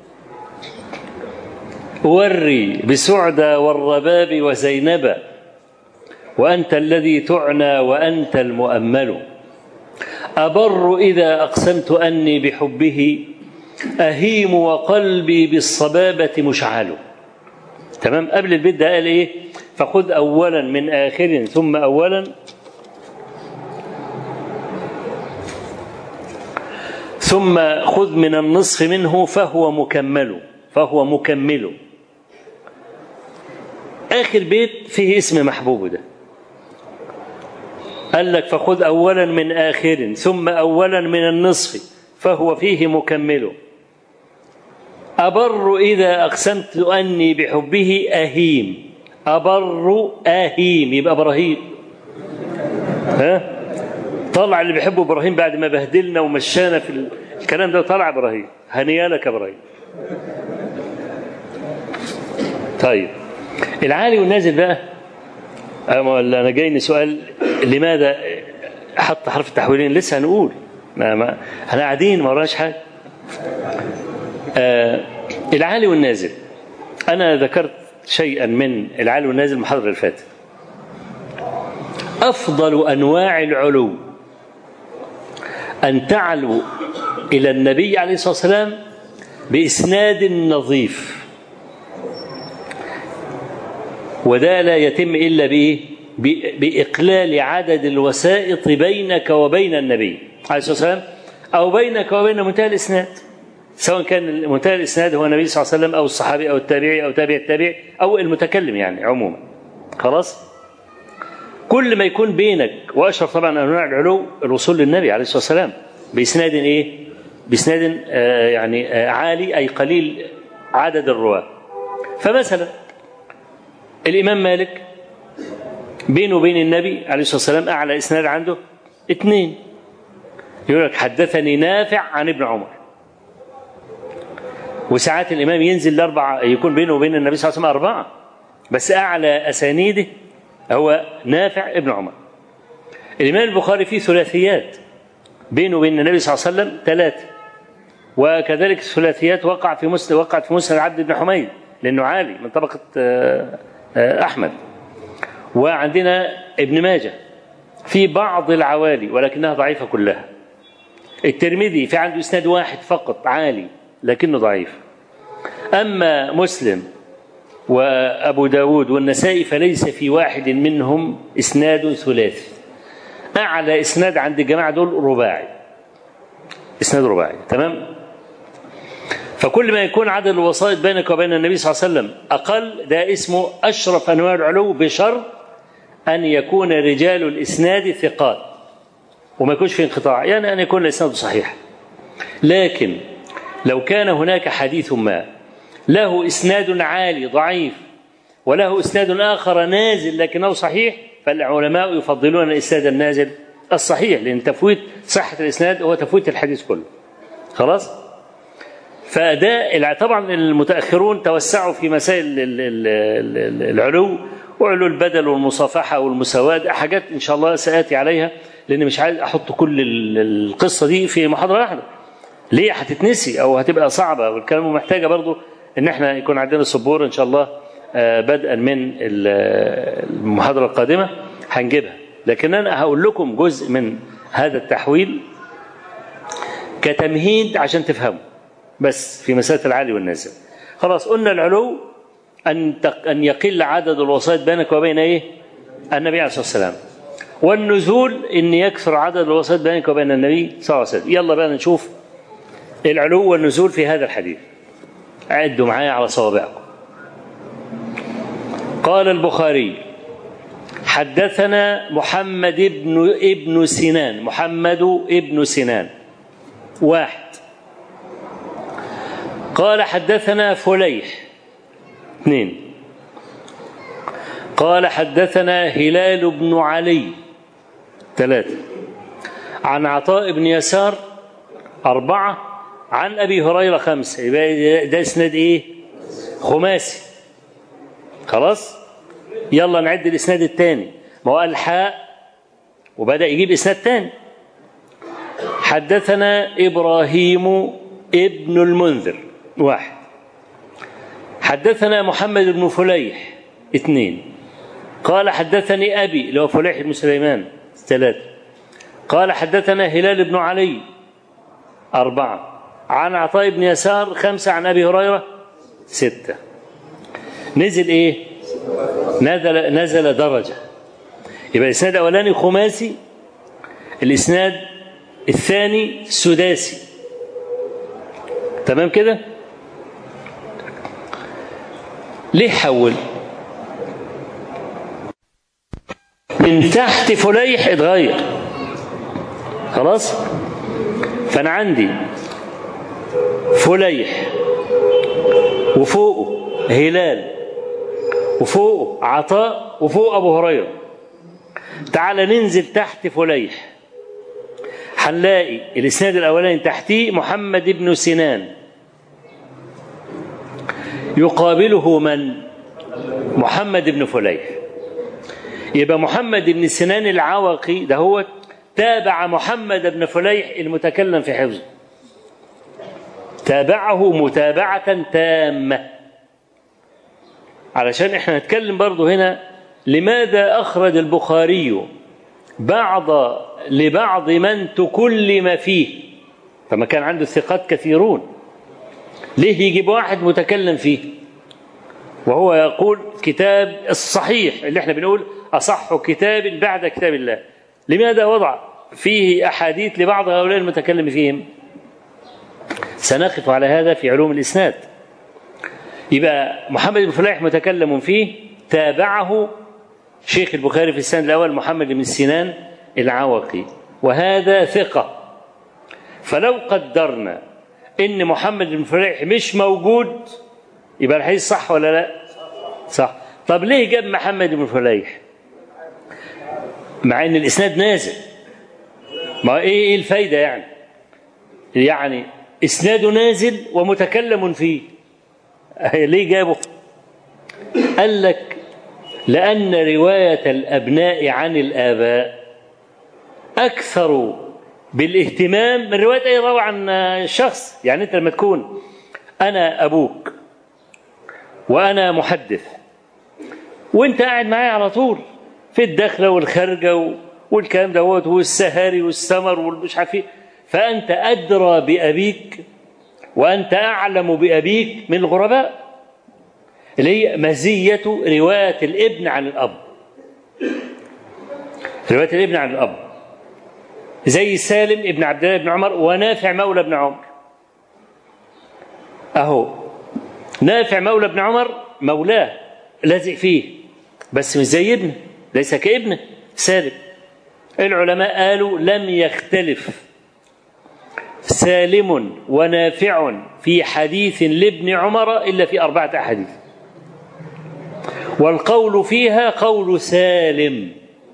وري بسعدى والرباب وزينب وأنت الذي تعنى وأنت المؤمل أبر إذا أقسمت أني بحبه أهيم وقلبي بالصبابة مشعل تمام قبل البيت ده قال إيه فخذ أولا من آخر ثم أولا ثم خذ من النصف منه فهو مكمل فهو مكمل آخر بيت فيه اسم محبوب ده قال لك فخذ أولا من آخر ثم أولا من النصف فهو فيه مكمل أبر إذا أقسمت أني بحبه أهيم أبر أهيم يبقى إبراهيم ها طلع اللي بيحبه إبراهيم بعد ما بهدلنا ومشانا في الكلام ده طلع إبراهيم هنيالك إبراهيم طيب العالي والنازل بقى انا جايني سؤال لماذا حط حرف التحويلين لسه هنقول ما ما احنا قاعدين ما وراناش حاجه آه العالي والنازل انا ذكرت شيئا من العالي والنازل المحاضره اللي فاتت افضل انواع العلو ان تعلو الى النبي عليه الصلاه والسلام باسناد نظيف وده لا يتم الا بايه؟ باقلال عدد الوسائط بينك وبين النبي عليه الصلاه والسلام او بينك وبين منتهى الاسناد سواء كان منتهى الاسناد هو النبي صلى الله عليه وسلم او الصحابي او التابعي او تابع التابع او المتكلم يعني عموما خلاص كل ما يكون بينك واشرف طبعا انواع العلو الوصول للنبي عليه الصلاه والسلام باسناد ايه؟ باسناد آه يعني آه عالي اي قليل عدد الرواه فمثلا الإمام مالك بينه وبين النبي عليه الصلاة والسلام أعلى إسناد عنده اثنين يقول لك حدثني نافع عن ابن عمر وساعات الإمام ينزل لأربعة يكون بينه وبين النبي صلى الله عليه وسلم أربعة بس أعلى أسانيده هو نافع ابن عمر الإمام البخاري فيه ثلاثيات بينه وبين النبي صلى الله عليه وسلم ثلاثة وكذلك الثلاثيات وقع في مسند وقعت في مسند عبد بن حميد لأنه عالي من طبقة أحمد وعندنا ابن ماجه في بعض العوالي ولكنها ضعيفة كلها الترمذي في عنده إسناد واحد فقط عالي لكنه ضعيف أما مسلم وأبو داود والنسائي فليس في واحد منهم إسناد ثلاثي أعلى إسناد عند الجماعة دول رباعي إسناد رباعي تمام فكل ما يكون عدد الوسائط بينك وبين النبي صلى الله عليه وسلم أقل ده اسمه أشرف أنواع العلو بشرط أن يكون رجال الإسناد ثقات وما يكونش في انقطاع يعني أن يكون الإسناد صحيح لكن لو كان هناك حديث ما له إسناد عالي ضعيف وله إسناد آخر نازل لكنه صحيح فالعلماء يفضلون الإسناد النازل الصحيح لأن تفويت صحة الإسناد هو تفويت الحديث كله خلاص؟ فده طبعا المتاخرون توسعوا في مسائل العلو وعلو البدل والمصافحه والمساواه حاجات ان شاء الله ساتي عليها لان مش عايز احط كل القصه دي في محاضره واحده ليه هتتنسي او هتبقى صعبه والكلام محتاجه برضو ان احنا يكون عندنا سبور ان شاء الله بدءا من المحاضره القادمه هنجيبها لكن انا هقول لكم جزء من هذا التحويل كتمهيد عشان تفهموا بس في مسألة العالي والنازل خلاص قلنا العلو أن أن يقل عدد الوسائط بينك وبين إيه؟ النبي عليه الصلاة والسلام والنزول أن يكثر عدد الوسائط بينك وبين النبي صلى الله عليه وسلم يلا بقى نشوف العلو والنزول في هذا الحديث عدوا معايا على صوابعكم قال البخاري حدثنا محمد ابن ابن سنان محمد ابن سنان واحد قال حدثنا فليح اثنين قال حدثنا هلال بن علي ثلاثة عن عطاء بن يسار أربعة عن أبي هريرة خمسة يبقى ده إسناد إيه؟ خماسي خلاص؟ يلا نعد الإسناد الثاني ما هو الحاء وبدأ يجيب إسناد ثاني حدثنا إبراهيم ابن المنذر واحد حدثنا محمد بن فليح اثنين قال حدثني أبي اللي هو فليح بن سليمان ثلاثة قال حدثنا هلال بن علي أربعة عن عطاء بن يسار خمسة عن أبي هريرة ستة نزل إيه نزل, نزل درجة يبقى الإسناد الأولاني خماسي الإسناد الثاني سداسي تمام كده ليه حول من تحت فليح اتغير خلاص فانا عندي فليح وفوقه هلال وفوقه عطاء وفوق ابو هريره تعال ننزل تحت فليح هنلاقي الاسناد الاولاني تحتيه محمد بن سنان يقابله من محمد بن فليح يبقى محمد بن سنان العوقي ده هو تابع محمد بن فليح المتكلم في حفظه تابعه متابعة تامة علشان احنا نتكلم برضو هنا لماذا أخرج البخاري بعض لبعض من تكلم فيه فما كان عنده ثقات كثيرون ليه يجيب واحد متكلم فيه وهو يقول كتاب الصحيح اللي احنا بنقول أصح كتاب بعد كتاب الله لماذا وضع فيه أحاديث لبعض هؤلاء المتكلم فيهم سنقف على هذا في علوم الإسناد يبقى محمد بن فلاح متكلم فيه تابعه شيخ البخاري في السند الأول محمد بن سنان العوقي وهذا ثقة فلو قدرنا إن محمد بن فلاح مش موجود يبقى الحديث صح ولا لا؟ صح طب ليه جاب محمد بن فليح؟ مع ان الاسناد نازل ما ايه ايه الفايده يعني يعني اسناده نازل ومتكلم فيه ليه جابه قال لك لان روايه الابناء عن الاباء اكثر بالاهتمام من روايه اي روى عن شخص يعني انت لما تكون انا ابوك وانا محدث وانت قاعد معايا على طول في الدخلة والخارجة والكلام دوت والسهاري والسمر والمش عارف ايه فأنت أدرى بأبيك وأنت أعلم بأبيك من الغرباء اللي هي مزية رواية الابن عن الأب رواية الابن عن الأب زي سالم ابن عبد الله بن عمر ونافع مولى بن عمر أهو نافع مولى بن عمر مولاه لازق فيه بس مش زي ابنه ليس كابنه سالم العلماء قالوا لم يختلف سالم ونافع في حديث لابن عمر الا في اربعه احاديث والقول فيها قول سالم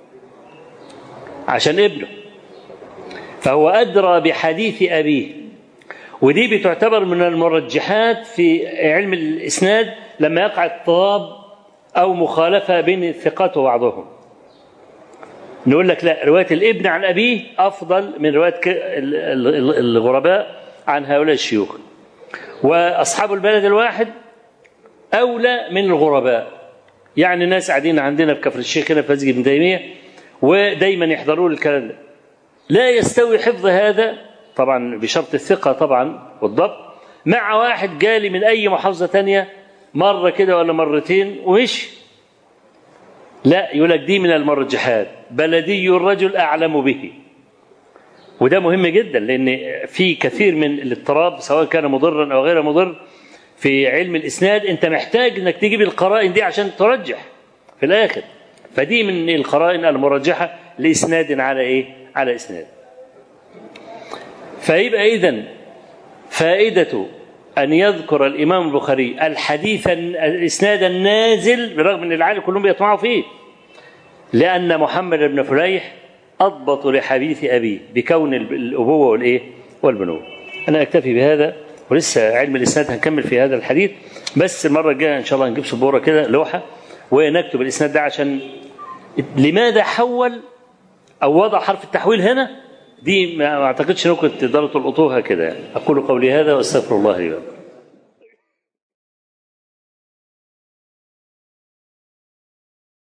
عشان ابنه فهو ادرى بحديث ابيه ودي بتعتبر من المرجحات في علم الاسناد لما يقع اضطراب أو مخالفة بين الثقات وبعضهم نقول لك لا رواية الابن عن أبيه أفضل من رواية الغرباء عن هؤلاء الشيوخ وأصحاب البلد الواحد أولى من الغرباء يعني ناس قاعدين عندنا في كفر الشيخ هنا في مسجد ابن تيمية ودايما يحضرون الكلام ده لا يستوي حفظ هذا طبعا بشرط الثقة طبعا والضبط مع واحد جالي من أي محافظة تانية مرة كده ولا مرتين ومشي لا يقول لك دي من المرجحات بلدي الرجل أعلم به وده مهم جدا لأن في كثير من الاضطراب سواء كان مضرا أو غير مضر في علم الإسناد أنت محتاج أنك تجيب القرائن دي عشان ترجح في الآخر فدي من القرائن المرجحة لإسناد على إيه؟ على إسناد فيبقى إذا فائدة أن يذكر الإمام البخاري الحديث الإسناد النازل برغم أن العالم كلهم بيطمعوا فيه لأن محمد بن فليح أضبط لحديث أبيه بكون الأبوة والإيه والبنوة أنا أكتفي بهذا ولسه علم الإسناد هنكمل في هذا الحديث بس المرة الجاية إن شاء الله نجيب سبورة كده لوحة ونكتب الإسناد ده عشان لماذا حول أو وضع حرف التحويل هنا دي ما أعتقدش أنكم تقدروا تلقطوها كده يعني. أقول قولي هذا وأستغفر الله لي ولكم